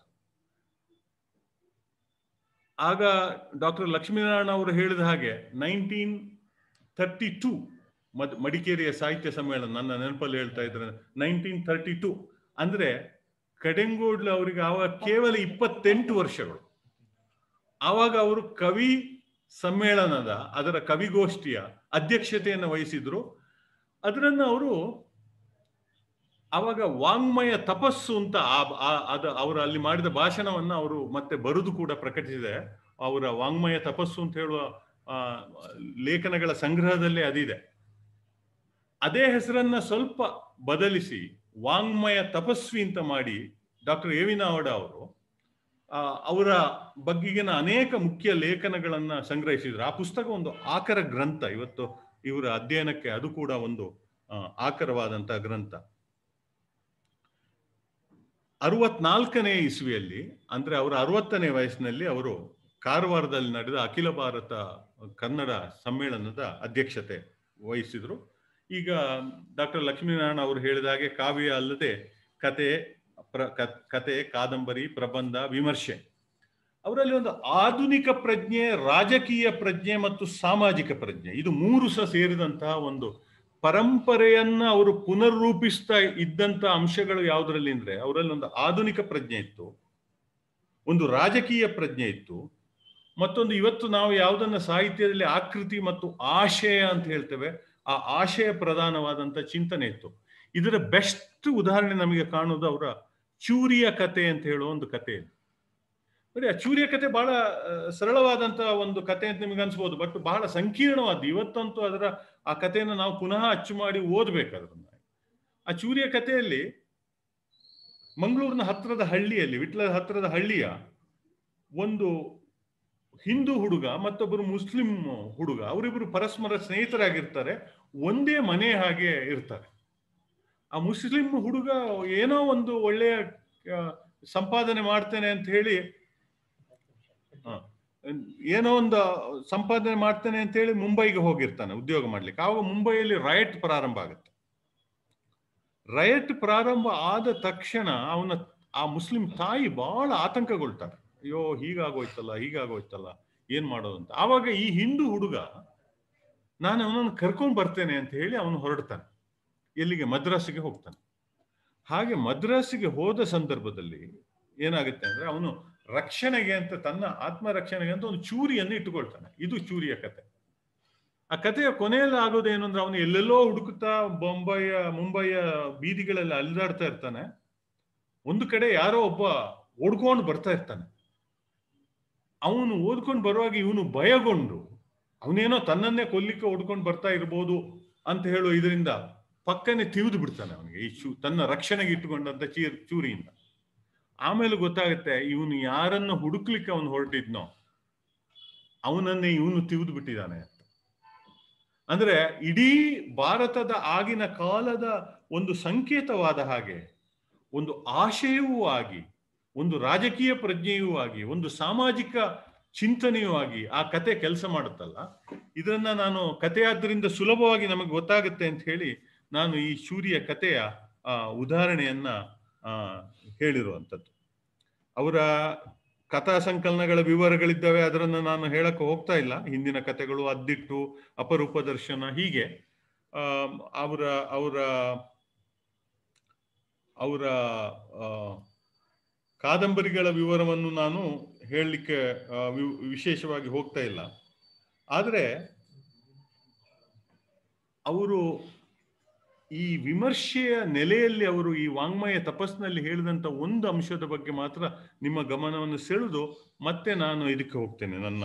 ಆಗ ಡಾಕ್ಟರ್ ಲಕ್ಷ್ಮೀನಾರಾಯಣ ಅವರು ಹೇಳಿದ ಹಾಗೆ ನೈನ್ಟೀನ್ ಥರ್ಟಿ ಟೂ ಮದ್ ಮಡಿಕೇರಿಯ ಸಾಹಿತ್ಯ ಸಮ್ಮೇಳನ ನನ್ನ ನೆನಪಲ್ಲಿ ಹೇಳ್ತಾ ಇದ್ದಾರೆ ನೈನ್ಟೀನ್ ಥರ್ಟಿ ಟೂ ಅಂದ್ರೆ ಕಡೆಂಗೋಡ್ಲ ಅವರಿಗೆ ಆವಾಗ ಕೇವಲ ಇಪ್ಪತ್ತೆಂಟು ವರ್ಷಗಳು ಆವಾಗ ಅವರು ಕವಿ ಸಮ್ಮೇಳನದ ಅದರ ಕವಿಗೋಷ್ಠಿಯ ಅಧ್ಯಕ್ಷತೆಯನ್ನು ವಹಿಸಿದ್ರು ಅದರನ್ನು ಅವರು ಅವಾಗ ವಾಂಗ್ಮಯ ತಪಸ್ಸು ಅಂತ ಆ- ಆ- ಅದ ಅವರು ಅಲ್ಲಿ ಮಾಡಿದ ಭಾಷಣವನ್ನ ಅವರು ಮತ್ತೆ ಬರೆದು ಕೂಡ ಪ್ರಕಟಿಸಿದೆ ಅವರ ವಾಂಗ್ಮಯ ತಪಸ್ಸು ಅಂತ ಹೇಳುವ ಆ, ಲೇಖನಗಳ ಸಂಗ್ರಹದಲ್ಲೇ ಅದಿದೆ ಅದೇ ಹೆಸರನ್ನ ಸ್ವಲ್ಪ ಬದಲಿಸಿ ವಾಂಗ್ಮಯ ತಪಸ್ವಿ ಅಂತ ಮಾಡಿ ಡಾಕ್ಟರ್ ಎ ವಿ ನಾವಡ ಅವರು ಆ, ಅವರ ಬಗ್ಗೆಗಿನ ಅನೇಕ ಮುಖ್ಯ ಲೇಖನಗಳನ್ನ ಸಂಗ್ರಹಿಸಿದ್ರು ಆ ಪುಸ್ತಕ ಒಂದು ಆಕರ ಗ್ರಂಥ ಇವತ್ತು ಇವರ ಅಧ್ಯಯನಕ್ಕೆ ಅದು ಕೂಡ ಒಂದು ಆ, ಆಕರವಾದಂತಹ ಗ್ರಂಥ ಅರವತ್ನಾಲ್ಕನೇ ಇಸ್ವಿಯಲ್ಲಿ ಅಂದ್ರೆ ಅವರ ಅರವತ್ತನೇ ವಯಸ್ಸಿನಲ್ಲಿ ಅವರು ಕಾರವಾರದಲ್ಲಿ ನಡೆದ ಅಖಿಲ ಭಾರತ ಕನ್ನಡ ಸಮ್ಮೇಳನದ ಅಧ್ಯಕ್ಷತೆ ವಹಿಸಿದ್ರು ಈಗ ಡಾಕ್ಟರ್ ಲಕ್ಷ್ಮೀನಾರಾಯಣ ಅವರು ಹೇಳಿದ ಹಾಗೆ ಕಾವ್ಯ ಅಲ್ಲದೆ ಕತೆ ಪ್ರ ಕ- ಕತೆ ಕಾದಂಬರಿ ಪ್ರಬಂಧ ವಿಮರ್ಶೆ ಅವರಲ್ಲಿ ಒಂದು ಆಧುನಿಕ ಪ್ರಜ್ಞೆ ರಾಜಕೀಯ ಪ್ರಜ್ಞೆ ಮತ್ತು ಸಾಮಾಜಿಕ ಪ್ರಜ್ಞೆ ಇದು ಮೂರು ಸಹ ಸೇರಿದಂತಹ ಒಂದು ಪರಂಪರೆಯನ್ನ ಅವರು ಪುನರ್ರೂಪಿಸ್ತಾ ಇದ್ದಂತ ಅಂಶಗಳು ಯಾವುದರಲ್ಲಿ ಅಂದ್ರೆ ಅವರಲ್ಲಿ ಒಂದು ಆಧುನಿಕ ಪ್ರಜ್ಞೆ ಇತ್ತು ಒಂದು ರಾಜಕೀಯ ಪ್ರಜ್ಞೆ ಇತ್ತು ಮತ್ತೊಂದು ಇವತ್ತು ನಾವು ಯಾವುದನ್ನ ಸಾಹಿತ್ಯದಲ್ಲಿ ಆಕೃತಿ ಮತ್ತು ಆಶಯ ಅಂತ ಹೇಳ್ತೇವೆ ಆ ಆಶಯ ಪ್ರಧಾನವಾದಂತ ಚಿಂತನೆ ಇತ್ತು ಇದರ ಬೆಸ್ಟ್ ಉದಾಹರಣೆ ನಮಗೆ ಕಾಣೋದು ಅವರ ಚೂರಿಯ ಕತೆ ಅಂತ ಹೇಳುವ ಒಂದು ಕತೆ ಇದೆ ನೋಡಿ ಆ ಚೂರಿಯ ಕತೆ ಬಹಳ ಆ, ಸರಳವಾದಂತಹ ಒಂದು ಕತೆ ಅಂತ ನಿಮಗೆ ಅನ್ಸ್ಬೋದು ಬಟ್ ಬಹಳ ಸಂಕೀರ್ಣವಾದ ಇವತ್ತಂತೂ ಅದರ ಆ ಕಥೆಯನ್ನು ನಾವು ಪುನಃ ಅಚ್ಚು ಮಾಡಿ ಓದ್ಬೇಕು ಅದನ್ನ ಆ ಚೂರಿಯ ಕಥೆಯಲ್ಲಿ ಮಂಗಳೂರಿನ ಹತ್ತಿರದ ಹಳ್ಳಿಯಲ್ಲಿ ವಿಟ್ಲದ ಹತ್ತಿರದ ಹಳ್ಳಿಯ ಒಂದು ಹಿಂದೂ ಹುಡುಗ ಮತ್ತೊಬ್ಬರು ಮುಸ್ಲಿಂ ಹುಡುಗ ಅವರಿಬ್ಬರು ಪರಸ್ಪರ ಸ್ನೇಹಿತರಾಗಿರ್ತಾರೆ ಒಂದೇ ಮನೆ ಹಾಗೆ ಇರ್ತಾರೆ ಆ ಮುಸ್ಲಿಂ ಹುಡುಗ ಏನೋ ಒಂದು ಒಳ್ಳೆಯ ಆ, ಸಂಪಾದನೆ ಮಾಡ್ತೇನೆ ಅಂತ ಹೇಳಿ ಆ, ಏನೋ ಒಂದು ಸಂಪಾದನೆ ಮಾಡ್ತೇನೆ ಅಂತ ಹೇಳಿ ಮುಂಬೈಗೆ ಹೋಗಿರ್ತಾನೆ ಉದ್ಯೋಗ ಮಾಡ್ಲಿಕ್ಕೆ ಆವಾಗ ಮುಂಬೈಯಲ್ಲಿ ರಯಟ್ ಪ್ರಾರಂಭ ಆಗುತ್ತೆ ರಯಟ್ ಪ್ರಾರಂಭ ಆದ ತಕ್ಷಣ ಅವನ ಆ ಮುಸ್ಲಿಂ ತಾಯಿ ಬಹಳ ಆತಂಕಗೊಳ್ತಾರೆ ಅಯ್ಯೋ ಹೀಗಾಗೋಯ್ತಲ್ಲ ಹೀಗಾಗೋಯ್ತಲ್ಲ ಏನ್ ಮಾಡೋದು ಅಂತ ಆವಾಗ ಈ ಹಿಂದೂ ಹುಡುಗ ನಾನು ಅವನನ್ನು ಕರ್ಕೊಂಡು ಬರ್ತೇನೆ ಅಂತ ಹೇಳಿ ಅವನು ಹೊರಡ್ತಾನೆ ಎಲ್ಲಿಗೆ ಮದ್ರಾಸಿಗೆ ಹೋಗ್ತಾನೆ ಹಾಗೆ ಮದ್ರಾಸಿಗೆ ಹೋದ ಸಂದರ್ಭದಲ್ಲಿ ಏನಾಗುತ್ತೆ ಅಂದ್ರೆ ಅವನು ರಕ್ಷಣೆಗೆ ಅಂತ ತನ್ನ ಆತ್ಮ ರಕ್ಷಣೆಗೆ ಅಂತ ಒಂದು ಚೂರಿಯನ್ನು ಇಟ್ಟುಕೊಳ್ತಾನೆ ಇದು ಚೂರಿಯ ಕತೆ ಆ ಕಥೆಯ ಕೊನೆಯಲ್ಲಿ ಆಗೋದೇನು ಅಂದ್ರೆ ಅವನು ಎಲ್ಲೆಲ್ಲೋ ಹುಡುಕುತ್ತಾ ಬೊಂಬೈಯ ಮುಂಬೈಯ ಬೀದಿಗಳೆಲ್ಲ ಅಲಿದಾಡ್ತಾ ಇರ್ತಾನೆ ಒಂದು ಕಡೆ ಯಾರೋ ಒಬ್ಬ ಓಡ್ಕೊಂಡು ಬರ್ತಾ ಇರ್ತಾನೆ ಅವನು ಓದ್ಕೊಂಡು ಬರುವಾಗ ಇವನು ಭಯಗೊಂಡು ಅವನೇನೋ ತನ್ನನ್ನೇ ಕೊಲ್ಲಿಕ್ಕೆ ಓಡ್ಕೊಂಡು ಬರ್ತಾ ಇರ್ಬೋದು ಅಂತ ಹೇಳುವ ಇದರಿಂದ ಪಕ್ಕನೆ ತಿವಿದು ಬಿಡ್ತಾನೆ ಅವನಿಗೆ ಈ ಚೂ ತನ್ನ ರಕ್ಷಣೆಗೆ ಇಟ್ಟುಕೊಂಡಂತ ಚೀರ್ ಚೂರಿಯಿಂದ ಆಮೇಲೆ ಗೊತ್ತಾಗುತ್ತೆ ಇವನು ಯಾರನ್ನ ಹುಡುಕ್ಲಿಕ್ಕೆ ಅವನು ಹೊರಟಿದ್ನೋ ಅವನನ್ನೇ ಇವನು ತಿವಿದು ಬಿಟ್ಟಿದ್ದಾನೆ ಅಂತ ಅಂದ್ರೆ ಇಡೀ ಭಾರತದ ಆಗಿನ ಕಾಲದ ಒಂದು ಸಂಕೇತವಾದ ಹಾಗೆ ಒಂದು ಆಶಯವೂ ಆಗಿ ಒಂದು ರಾಜಕೀಯ ಪ್ರಜ್ಞೆಯೂ ಆಗಿ ಒಂದು ಸಾಮಾಜಿಕ ಚಿಂತನೆಯೂ ಆಗಿ ಆ ಕತೆ ಕೆಲಸ ಮಾಡುತ್ತಲ್ಲ ಇದನ್ನ ನಾನು ಕಥೆಯಾದ್ರಿಂದ ಸುಲಭವಾಗಿ ನಮಗೆ ಗೊತ್ತಾಗುತ್ತೆ ಅಂತ ಹೇಳಿ ನಾನು ಈ ಸೂರ್ಯ ಕಥೆಯ ಆ ಉದಾಹರಣೆಯನ್ನ ಆ ಹೇಳಿರುವಂಥದ್ದು ಅವರ ಕಥಾ ಸಂಕಲನಗಳ ವಿವರಗಳಿದ್ದಾವೆ ಅದರನ್ನು ನಾನು ಹೇಳಕ್ಕೆ ಹೋಗ್ತಾ ಇಲ್ಲ ಹಿಂದಿನ ಕಥೆಗಳು ಅದ್ದಿಟ್ಟು ಅಪರೂಪ ದರ್ಶನ ಹೀಗೆ ಆ ಅವರ ಅವರ ಅವರ ಕಾದಂಬರಿಗಳ ವಿವರವನ್ನು ನಾನು ಹೇಳಲಿಕ್ಕೆ ವಿಶೇಷವಾಗಿ ಹೋಗ್ತಾ ಇಲ್ಲ ಆದರೆ ಅವರು ಈ ವಿಮರ್ಶೆಯ ನೆಲೆಯಲ್ಲಿ ಅವರು ಈ ವಾಂಗ್ಮಯ ತಪಸ್ಸಿನಲ್ಲಿ ಹೇಳಿದಂತ ಒಂದು ಅಂಶದ ಬಗ್ಗೆ ಮಾತ್ರ ನಿಮ್ಮ ಗಮನವನ್ನು ಸೆಳೆದು ಮತ್ತೆ ನಾನು ಇದಕ್ಕೆ ಹೋಗ್ತೇನೆ ನನ್ನ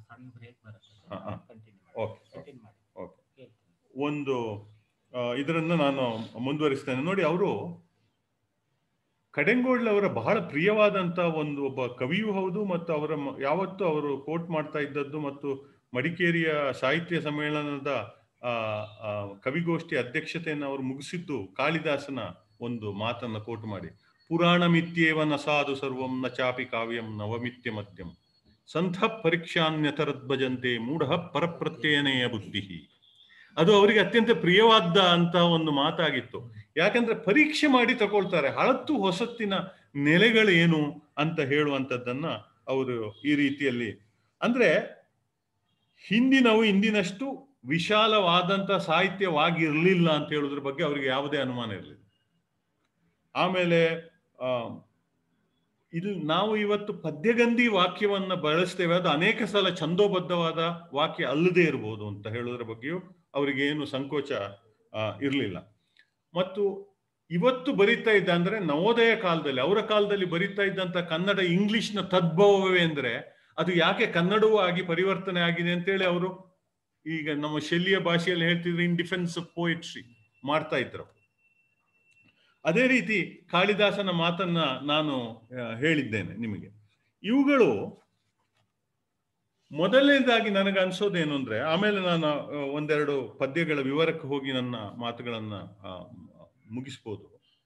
ಓಕೆ ಓಕೆ ಒಂದು ಇದರನ್ನ ನಾನು ಮುಂದುವರಿಸ್ತೇನೆ ನೋಡಿ ಅವರು ಕಡೆಂಗೋಳ್ಳ ಅವರ ಬಹಳ ಪ್ರಿಯವಾದಂತ ಒಂದು ಒಬ್ಬ ಕವಿಯೂ ಹೌದು ಮತ್ತು ಅವರ ಯಾವತ್ತು ಅವರು ಕೋಟ್ ಮಾಡ್ತಾ ಇದ್ದದ್ದು ಮತ್ತು ಮಡಿಕೇರಿಯ ಸಾಹಿತ್ಯ ಸಮ್ಮೇಳನದ ಆ ಕವಿಗೋಷ್ಠಿ ಅಧ್ಯಕ್ಷತೆಯನ್ನು ಅವರು ಮುಗಿಸಿದ್ದು ಕಾಳಿದಾಸನ ಒಂದು ಮಾತನ್ನ ಕೋಟ್ ಮಾಡಿ ಪುರಾಣ ಮಿತ್ಯೇವ ನ ಸಾಧು ಸರ್ವಂ ನ ಚಾಪಿ ಕಾವ್ಯಂ ನವಮಿತ್ಯ ಮದ್ಯಂ ಸಂಥ ಪರೀಕ್ಷಾನ್ಯತರದ್ಭಜಂತೆ ಮೂಢ ಪರಪ್ರತ್ಯಯನೆಯ ಬುದ್ಧಿ ಅದು ಅವರಿಗೆ ಅತ್ಯಂತ ಪ್ರಿಯವಾದ ಅಂತ ಒಂದು ಮಾತಾಗಿತ್ತು ಯಾಕಂದ್ರೆ ಪರೀಕ್ಷೆ ಮಾಡಿ ತಗೊಳ್ತಾರೆ ಹಳತ್ತು ಹೊಸತ್ತಿನ ನೆಲೆಗಳೇನು ಅಂತ ಹೇಳುವಂಥದ್ದನ್ನ ಅವರು ಈ ರೀತಿಯಲ್ಲಿ ಅಂದ್ರೆ ಹಿಂದಿನವು ಇಂದಿನಷ್ಟು ವಿಶಾಲವಾದಂತ ಸಾಹಿತ್ಯವಾಗಿರ್ಲಿಲ್ಲ ಅಂತ ಹೇಳೋದ್ರ ಬಗ್ಗೆ ಅವರಿಗೆ ಯಾವುದೇ ಅನುಮಾನ ಇರಲಿಲ್ಲ ಆಮೇಲೆ ಆ ಇಲ್ಲಿ ನಾವು ಇವತ್ತು ಪದ್ಯಗಂಧಿ ವಾಕ್ಯವನ್ನ ಬಳಸ್ತೇವೆ ಅದು ಅನೇಕ ಸಲ ಛಂದೋಬದ್ಧವಾದ ವಾಕ್ಯ ಅಲ್ಲದೆ ಇರಬಹುದು ಅಂತ ಹೇಳೋದ್ರ ಬಗ್ಗೆಯೂ ಅವರಿಗೆ ಏನು ಸಂಕೋಚ ಇರಲಿಲ್ಲ ಮತ್ತು ಇವತ್ತು ಬರೀತಾ ಇದ್ದ ಅಂದ್ರೆ ನವೋದಯ ಕಾಲದಲ್ಲಿ ಅವರ ಕಾಲದಲ್ಲಿ ಬರೀತಾ ಇದ್ದಂತ ಕನ್ನಡ ಇಂಗ್ಲಿಷ್ನ ತದ್ಭವವೇ ಅಂದ್ರೆ ಅದು ಯಾಕೆ ಕನ್ನಡವೂ ಆಗಿ ಪರಿವರ್ತನೆ ಆಗಿದೆ ಅಂತೇಳಿ ಅವರು ಈಗ ನಮ್ಮ ಶಲ್ಯ ಭಾಷೆಯಲ್ಲಿ ಹೇಳ್ತಿದ್ರೆ ಇನ್ ಡಿಫೆನ್ಸ್ ಆಫ್ ಪೋಯಿಟ್ರಿ ಮಾಡ್ತಾ ಇದ್ರು ಅದೇ ರೀತಿ ಕಾಳಿದಾಸನ ಮಾತನ್ನ ನಾನು ಹೇಳಿದ್ದೇನೆ ನಿಮಗೆ ಇವುಗಳು ಮೊದಲನೇದಾಗಿ ನನಗೆ ಅನ್ಸೋದೇನು ಅಂದ್ರೆ ಆಮೇಲೆ ನಾನು ಒಂದೆರಡು ಪದ್ಯಗಳ ವಿವರಕ್ಕೆ ಹೋಗಿ ನನ್ನ ಮಾತುಗಳನ್ನ ಮುಗಿಸ್ಬೋದು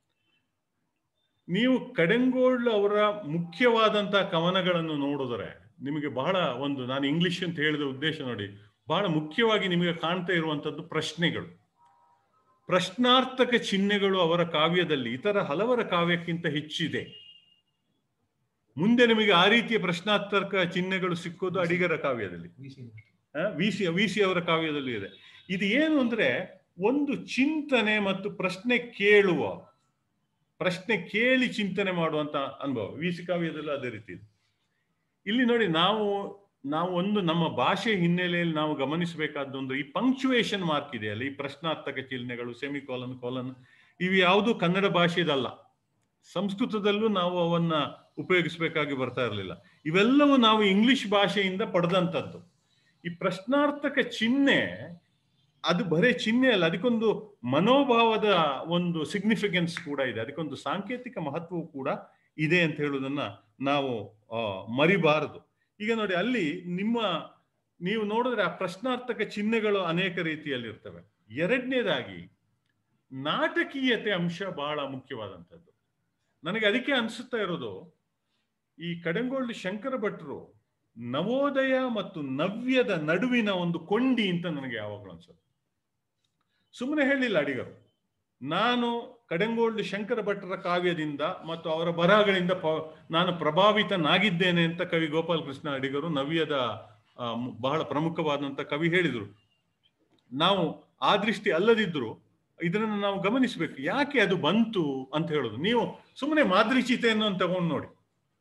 ನೀವು ಕಡೆಂಗೋಳ್ ಅವರ ಮುಖ್ಯವಾದಂತಹ ಕವನಗಳನ್ನು ನೋಡಿದ್ರೆ ನಿಮಗೆ ಬಹಳ ಒಂದು ನಾನು ಇಂಗ್ಲಿಷ್ ಅಂತ ಹೇಳಿದ ಉದ್ದೇಶ ನೋಡಿ ಬಹಳ ಮುಖ್ಯವಾಗಿ ನಿಮಗೆ ಕಾಣ್ತಾ ಇರುವಂತದ್ದು ಪ್ರಶ್ನೆಗಳು ಪ್ರಶ್ನಾರ್ಥಕ ಚಿಹ್ನೆಗಳು ಅವರ ಕಾವ್ಯದಲ್ಲಿ ಇತರ ಹಲವರ ಕಾವ್ಯಕ್ಕಿಂತ ಹೆಚ್ಚಿದೆ ಮುಂದೆ ನಿಮಗೆ ಆ ರೀತಿಯ ಪ್ರಶ್ನಾರ್ಥಕ ಚಿಹ್ನೆಗಳು ಸಿಕ್ಕೋದು ಅಡಿಗರ ಕಾವ್ಯದಲ್ಲಿ ವಿಸಿ ವಿಸಿ ಅವರ ಕಾವ್ಯದಲ್ಲಿ ಇದೆ ಇದು ಏನು ಅಂದ್ರೆ ಒಂದು ಚಿಂತನೆ ಮತ್ತು ಪ್ರಶ್ನೆ ಕೇಳುವ ಪ್ರಶ್ನೆ ಕೇಳಿ ಚಿಂತನೆ ಮಾಡುವಂತ ಅನುಭವ ವಿಸಿ ಕಾವ್ಯದಲ್ಲೂ ಅದೇ ರೀತಿ ಇದೆ ಇಲ್ಲಿ ನೋಡಿ ನಾವು ನಾವು ಒಂದು ನಮ್ಮ ಭಾಷೆ ಹಿನ್ನೆಲೆಯಲ್ಲಿ ನಾವು ಗಮನಿಸಬೇಕಾದ್ದು ಒಂದು ಈ ಪಂಕ್ಚುಯೇಷನ್ ಮಾರ್ಕ್ ಇದೆಯಲ್ಲ ಈ ಪ್ರಶ್ನಾರ್ಥಕ ಚಿಹ್ನೆಗಳು ಸೆಮಿ ಕೋಲನ್ ಕೋಲನ್ ಇವು ಯಾವುದು ಕನ್ನಡ ಭಾಷೆದಲ್ಲ ಸಂಸ್ಕೃತದಲ್ಲೂ ನಾವು ಅವನ್ನ ಉಪಯೋಗಿಸಬೇಕಾಗಿ ಬರ್ತಾ ಇರಲಿಲ್ಲ ಇವೆಲ್ಲವೂ ನಾವು ಇಂಗ್ಲಿಷ್ ಭಾಷೆಯಿಂದ ಪಡೆದಂಥದ್ದು ಈ ಪ್ರಶ್ನಾರ್ಥಕ ಚಿಹ್ನೆ ಅದು ಬರೇ ಚಿಹ್ನೆ ಅಲ್ಲ ಅದಕ್ಕೊಂದು ಮನೋಭಾವದ ಒಂದು ಸಿಗ್ನಿಫಿಕೆನ್ಸ್ ಕೂಡ ಇದೆ ಅದಕ್ಕೊಂದು ಸಾಂಕೇತಿಕ ಮಹತ್ವವು ಕೂಡ ಇದೆ ಅಂತ ಹೇಳುವುದನ್ನ ನಾವು ಮರಿಬಾರದು ಈಗ ನೋಡಿ ಅಲ್ಲಿ ನಿಮ್ಮ ನೀವು ನೋಡಿದ್ರೆ ಆ ಪ್ರಶ್ನಾರ್ಥಕ ಚಿಹ್ನೆಗಳು ಅನೇಕ ರೀತಿಯಲ್ಲಿ ಇರ್ತವೆ ಎರಡನೇದಾಗಿ ನಾಟಕೀಯತೆ ಅಂಶ ಬಹಳ ಮುಖ್ಯವಾದಂಥದ್ದು ನನಗೆ ಅದಕ್ಕೆ ಅನಿಸುತ್ತಾ ಇರೋದು ಈ ಕಡೆಂಗೊಳ್ಳಿ ಶಂಕರ ಭಟ್ರು ನವೋದಯ ಮತ್ತು ನವ್ಯದ ನಡುವಿನ ಒಂದು ಕೊಂಡಿ ಅಂತ ನನಗೆ ಯಾವಾಗಲೂ ಅನ್ಸುತ್ತೆ ಸುಮ್ಮನೆ ಹೇಳಿಲ್ಲ ಅಡಿಗರು ನಾನು ಕಡೆಂಗೋಳ್ಳಿ ಶಂಕರ ಭಟ್ರ ಕಾವ್ಯದಿಂದ ಮತ್ತು ಅವರ ಬರಹಗಳಿಂದ ಪ ನಾನು ಪ್ರಭಾವಿತನಾಗಿದ್ದೇನೆ ಅಂತ ಕವಿ ಗೋಪಾಲ ಕೃಷ್ಣ ಅಡಿಗರು ನವ್ಯದ ಬಹಳ ಪ್ರಮುಖವಾದಂತ ಕವಿ ಹೇಳಿದರು ನಾವು ಆ ದೃಷ್ಟಿ ಅಲ್ಲದಿದ್ರು ಇದನ್ನು ನಾವು ಗಮನಿಸಬೇಕು ಯಾಕೆ ಅದು ಬಂತು ಅಂತ ಹೇಳೋದು ನೀವು ಸುಮ್ಮನೆ ಮಾದರಿಚಿತೆಯನ್ನು ತಗೊಂಡು ನೋಡಿ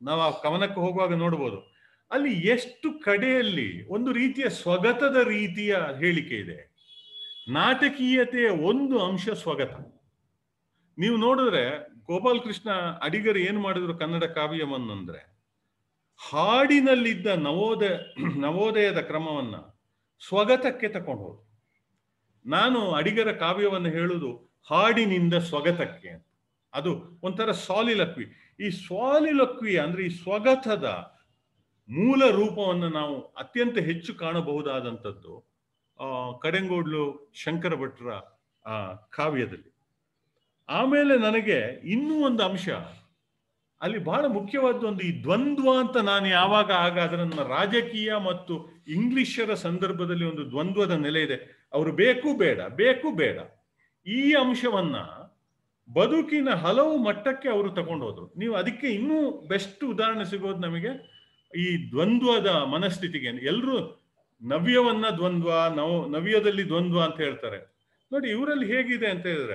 ನಾವು ಆ ಕವನಕ್ಕೆ ಹೋಗುವಾಗ ನೋಡ್ಬೋದು ಅಲ್ಲಿ ಎಷ್ಟು ಕಡೆಯಲ್ಲಿ ಒಂದು ರೀತಿಯ ಸ್ವಗತದ ರೀತಿಯ ಹೇಳಿಕೆ ಇದೆ ನಾಟಕೀಯತೆಯ ಒಂದು ಅಂಶ ಸ್ವಗತ ನೀವು ನೋಡಿದ್ರೆ ಗೋಪಾಲ್ ಕೃಷ್ಣ ಅಡಿಗರು ಏನು ಮಾಡಿದ್ರು ಕನ್ನಡ ಕಾವ್ಯವನ್ನಂದ್ರೆ ಹಾಡಿನಲ್ಲಿದ್ದ ನವೋದಯ ನವೋದಯದ ಕ್ರಮವನ್ನ ಸ್ವಗತಕ್ಕೆ ತಕೊಂಡು ಹೋದ್ರು ನಾನು ಅಡಿಗರ ಕಾವ್ಯವನ್ನು ಹೇಳುವುದು ಹಾಡಿನಿಂದ ಸ್ವಗತಕ್ಕೆ ಅಂತ ಅದು ಒಂಥರ ಸಾಲಿಲಕ್ವಿ ಈ ಸ್ವಾಲಿಲಕ್ವಿ ಅಂದ್ರೆ ಈ ಸ್ವಗತದ ಮೂಲ ರೂಪವನ್ನು ನಾವು ಅತ್ಯಂತ ಹೆಚ್ಚು ಕಾಣಬಹುದಾದಂಥದ್ದು ಆ ಕಡೆಂಗೋಡ್ಲು ಶಂಕರ ಭಟ್ರ ಆ ಕಾವ್ಯದಲ್ಲಿ ಆಮೇಲೆ ನನಗೆ ಇನ್ನೂ ಒಂದು ಅಂಶ ಅಲ್ಲಿ ಬಹಳ ಮುಖ್ಯವಾದ ಒಂದು ಈ ದ್ವಂದ್ವ ಅಂತ ನಾನು ಯಾವಾಗ ಆಗ ಅದರನ್ನ ರಾಜಕೀಯ ಮತ್ತು ಇಂಗ್ಲಿಷರ ಸಂದರ್ಭದಲ್ಲಿ ಒಂದು ದ್ವಂದ್ವದ ನೆಲೆ ಇದೆ ಅವರು ಬೇಕು ಬೇಡ ಬೇಕು ಬೇಡ ಈ ಅಂಶವನ್ನ ಬದುಕಿನ ಹಲವು ಮಟ್ಟಕ್ಕೆ ಅವರು ತಗೊಂಡು ಹೋದ್ರು ನೀವು ಅದಕ್ಕೆ ಇನ್ನೂ ಬೆಸ್ಟ್ ಉದಾಹರಣೆ ಸಿಗೋದು ನಮಗೆ ಈ ದ್ವಂದ್ವದ ಮನಸ್ಥಿತಿಗೆ ಎಲ್ಲರೂ ನವ್ಯವನ್ನ ದ್ವಂದ್ವ ನವ ನವ್ಯದಲ್ಲಿ ದ್ವಂದ್ವ ಅಂತ ಹೇಳ್ತಾರೆ ನೋಡಿ ಇವರಲ್ಲಿ ಹೇಗಿದೆ ಅಂತ ಹೇಳಿದ್ರೆ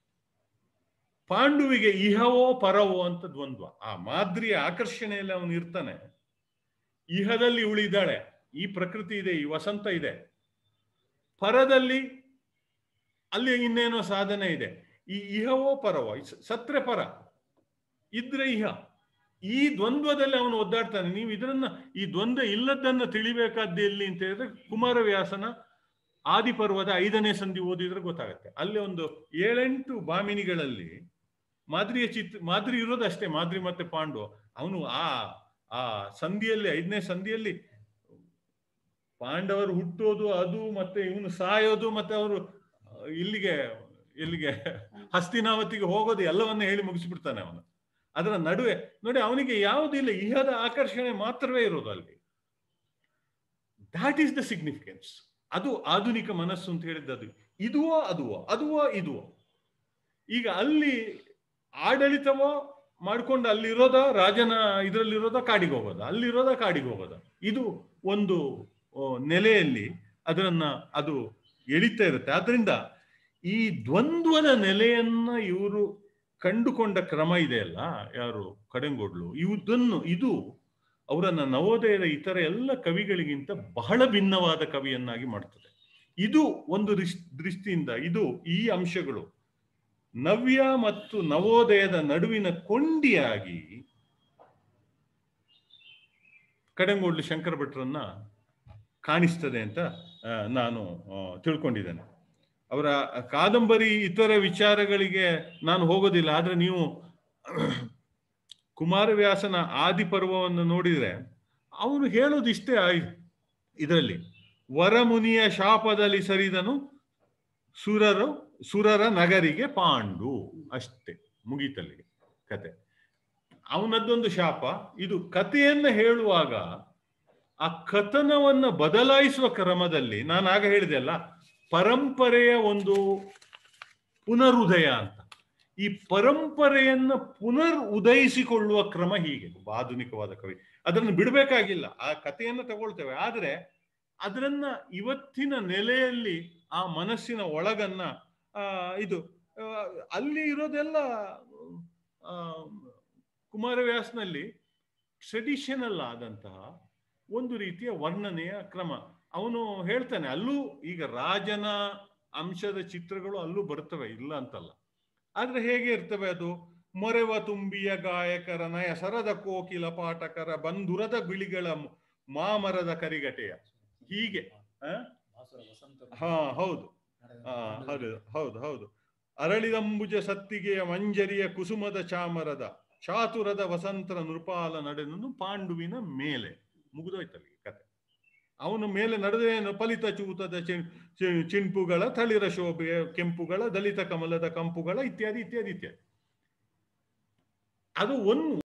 ಪಾಂಡುವಿಗೆ ಇಹವೋ ಪರವೋ ಅಂತ ದ್ವಂದ್ವ ಆ ಮಾದ್ರಿಯ ಆಕರ್ಷಣೆಯಲ್ಲಿ ಅವನು ಇರ್ತಾನೆ ಇಹದಲ್ಲಿ ಉಳಿದಾಳೆ ಈ ಪ್ರಕೃತಿ ಇದೆ ಈ ವಸಂತ ಇದೆ ಪರದಲ್ಲಿ ಅಲ್ಲಿ ಇನ್ನೇನೋ ಸಾಧನೆ ಇದೆ ಈ ಇಹವೋ ಪರವೋ ಸತ್ರೆ ಪರ ಇದ್ರೆ ಇಹ ಈ ದ್ವಂದ್ವದಲ್ಲಿ ಅವನು ಒದ್ದಾಡ್ತಾನೆ ನೀವು ಇದನ್ನ ಈ ದ್ವಂದ್ವ ಇಲ್ಲದನ್ನ ತಿಳಿಬೇಕಾದ್ದು ಎಲ್ಲಿ ಅಂತ ಹೇಳಿದ್ರೆ ಕುಮಾರವ್ಯಾಸನ ಆದಿಪರ್ವದ ಐದನೇ ಸಂಧಿ ಓದಿದ್ರೆ ಗೊತ್ತಾಗತ್ತೆ ಅಲ್ಲಿ ಒಂದು ಏಳೆಂಟು ಬಾಮಿನಿಗಳಲ್ಲಿ ಮಾದ್ರಿಯ ಚಿತ್ ಮಾದ್ರಿ ಇರೋದು ಅಷ್ಟೇ ಮಾದ್ರಿ ಮತ್ತೆ ಪಾಂಡು ಅವನು ಆ ಆ ಸಂಧಿಯಲ್ಲಿ ಐದನೇ ಸಂಧಿಯಲ್ಲಿ ಪಾಂಡವರು ಹುಟ್ಟೋದು ಅದು ಮತ್ತೆ ಇವನು ಸಾಯೋದು ಮತ್ತೆ ಅವರು ಇಲ್ಲಿಗೆ ಇಲ್ಲಿಗೆ ಹಸ್ತಿನಾವತಿಗೆ ಹೋಗೋದು ಎಲ್ಲವನ್ನ ಹೇಳಿ ಮುಗಿಸ್ಬಿಡ್ತಾನೆ ಅವನು ಅದರ ನಡುವೆ ನೋಡಿ ಅವನಿಗೆ ಯಾವುದಿಲ್ಲ ಇಹದ ಆಕರ್ಷಣೆ ಮಾತ್ರವೇ ಇರೋದು ಅಲ್ಲಿ ದಾಟ್ ಈಸ್ ದ ಸಿಗ್ನಿಫಿಕೆನ್ಸ್ ಅದು ಆಧುನಿಕ ಮನಸ್ಸು ಅಂತ ಹೇಳಿದ್ದದು ಇದುವೋ ಅದುವೋ ಅದುವೋ ಇದುವೋ ಈಗ ಅಲ್ಲಿ ಆಡಳಿತವೋ ಮಾಡ್ಕೊಂಡು ಅಲ್ಲಿರೋದ ರಾಜನ ಇದರಲ್ಲಿರೋದ ಕಾಡಿಗೆ ಹೋಗೋದ ಅಲ್ಲಿರೋದ ಕಾಡಿಗೆ ಹೋಗೋದ ಇದು ಒಂದು ನೆಲೆಯಲ್ಲಿ ಅದರನ್ನ ಅದು ಎಳಿತಾ ಇರುತ್ತೆ ಆದ್ರಿಂದ ಈ ದ್ವಂದ್ವದ ನೆಲೆಯನ್ನ ಇವರು ಕಂಡುಕೊಂಡ ಕ್ರಮ ಇದೆಯಲ್ಲ ಯಾರು ಕಡೆಂಗೋಡ್ಲು ಇವುದನ್ನು ಇದು ಅವರನ್ನ ನವೋದಯದ ಇತರ ಎಲ್ಲ ಕವಿಗಳಿಗಿಂತ ಬಹಳ ಭಿನ್ನವಾದ ಕವಿಯನ್ನಾಗಿ ಮಾಡ್ತದೆ ಇದು ಒಂದು ದೃಷ್ಟಿಯಿಂದ ಇದು ಈ ಅಂಶಗಳು ನವ್ಯ ಮತ್ತು ನವೋದಯದ ನಡುವಿನ ಕೊಂಡಿಯಾಗಿ ಕಡೆಂಗೋಡ್ಲು ಶಂಕರ ಭಟ್ರನ್ನ ಕಾಣಿಸ್ತದೆ ಅಂತ ನಾನು ತಿಳ್ಕೊಂಡಿದ್ದೇನೆ ಅವರ ಕಾದಂಬರಿ ಇತರ ವಿಚಾರಗಳಿಗೆ ನಾನು ಹೋಗೋದಿಲ್ಲ ಆದ್ರೆ ನೀವು ಕುಮಾರವ್ಯಾಸನ ಆದಿಪರ್ವವನ್ನು ನೋಡಿದ್ರೆ ಅವನು ಹೇಳೋದು ಇಷ್ಟೇ ಇದರಲ್ಲಿ ವರಮುನಿಯ ಶಾಪದಲ್ಲಿ ಸರಿದನು ಸುರರು ಸುರರ ನಗರಿಗೆ ಪಾಂಡು ಅಷ್ಟೇ ಮುಗೀತಲ್ಲಿಗೆ ಕತೆ ಅವನದ್ದೊಂದು ಶಾಪ ಇದು ಕಥೆಯನ್ನ ಹೇಳುವಾಗ ಆ ಕಥನವನ್ನ ಬದಲಾಯಿಸುವ ಕ್ರಮದಲ್ಲಿ ನಾನು ಆಗ ಹೇಳಿದೆ ಅಲ್ಲ ಪರಂಪರೆಯ ಒಂದು ಪುನರುದಯ ಅಂತ ಈ ಪರಂಪರೆಯನ್ನ ಪುನರ್ ಉದಯಿಸಿಕೊಳ್ಳುವ ಕ್ರಮ ಹೀಗೆ ಆಧುನಿಕವಾದ ಕವಿ ಅದನ್ನು ಬಿಡಬೇಕಾಗಿಲ್ಲ ಆ ಕಥೆಯನ್ನ ತಗೊಳ್ತೇವೆ ಆದ್ರೆ ಅದರನ್ನ ಇವತ್ತಿನ ನೆಲೆಯಲ್ಲಿ ಆ ಮನಸ್ಸಿನ ಒಳಗನ್ನ ಆ ಇದು ಅಲ್ಲಿ ಇರೋದೆಲ್ಲ ಕುಮಾರವ್ಯಾಸನಲ್ಲಿ ಟ್ರೆಡಿಷನಲ್ ಆದಂತಹ ಒಂದು ರೀತಿಯ ವರ್ಣನೆಯ ಕ್ರಮ ಅವನು ಹೇಳ್ತಾನೆ ಅಲ್ಲೂ ಈಗ ರಾಜನ ಅಂಶದ ಚಿತ್ರಗಳು ಅಲ್ಲೂ ಬರ್ತವೆ ಇಲ್ಲ ಅಂತಲ್ಲ ಆದ್ರೆ ಹೇಗೆ ಇರ್ತವೆ ಅದು ಮೊರೆವ ತುಂಬಿಯ ಗಾಯಕರ ನಯ ಸರದ ಕೋಕಿಲ ಪಾಠಕರ ಬಂಧುರದ ಬಿಳಿಗಳ ಮಾಮರದ ಕರಿಗಟೆಯ ಹೀಗೆ ಹಾ ಹೌದು ಹೌದು ಹೌದು ಹೌದು ಅರಳಿದಂಬುಜ ಸತ್ತಿಗೆಯ ಮಂಜರಿಯ ಕುಸುಮದ ಚಾಮರದ ಚಾತುರದ ವಸಂತರ ನೃಪಾಲ ನಡೆದನು ಪಾಂಡುವಿನ ಮೇಲೆ ಮುಗಿದೋಯ್ತಲ್ಲಿ ಕತೆ ಅವನ ಮೇಲೆ ನಡೆದೇನು ಫಲಿತ ಚೂತದ ಚಿಂಪುಗಳ ತಳಿರ ಶೋಭೆಯ ಕೆಂಪುಗಳ ದಲಿತ ಕಮಲದ ಕಂಪುಗಳ ಇತ್ಯಾದಿ ಇತ್ಯಾದಿ ಇತ್ಯಾದಿ ಅದು ಒಂದು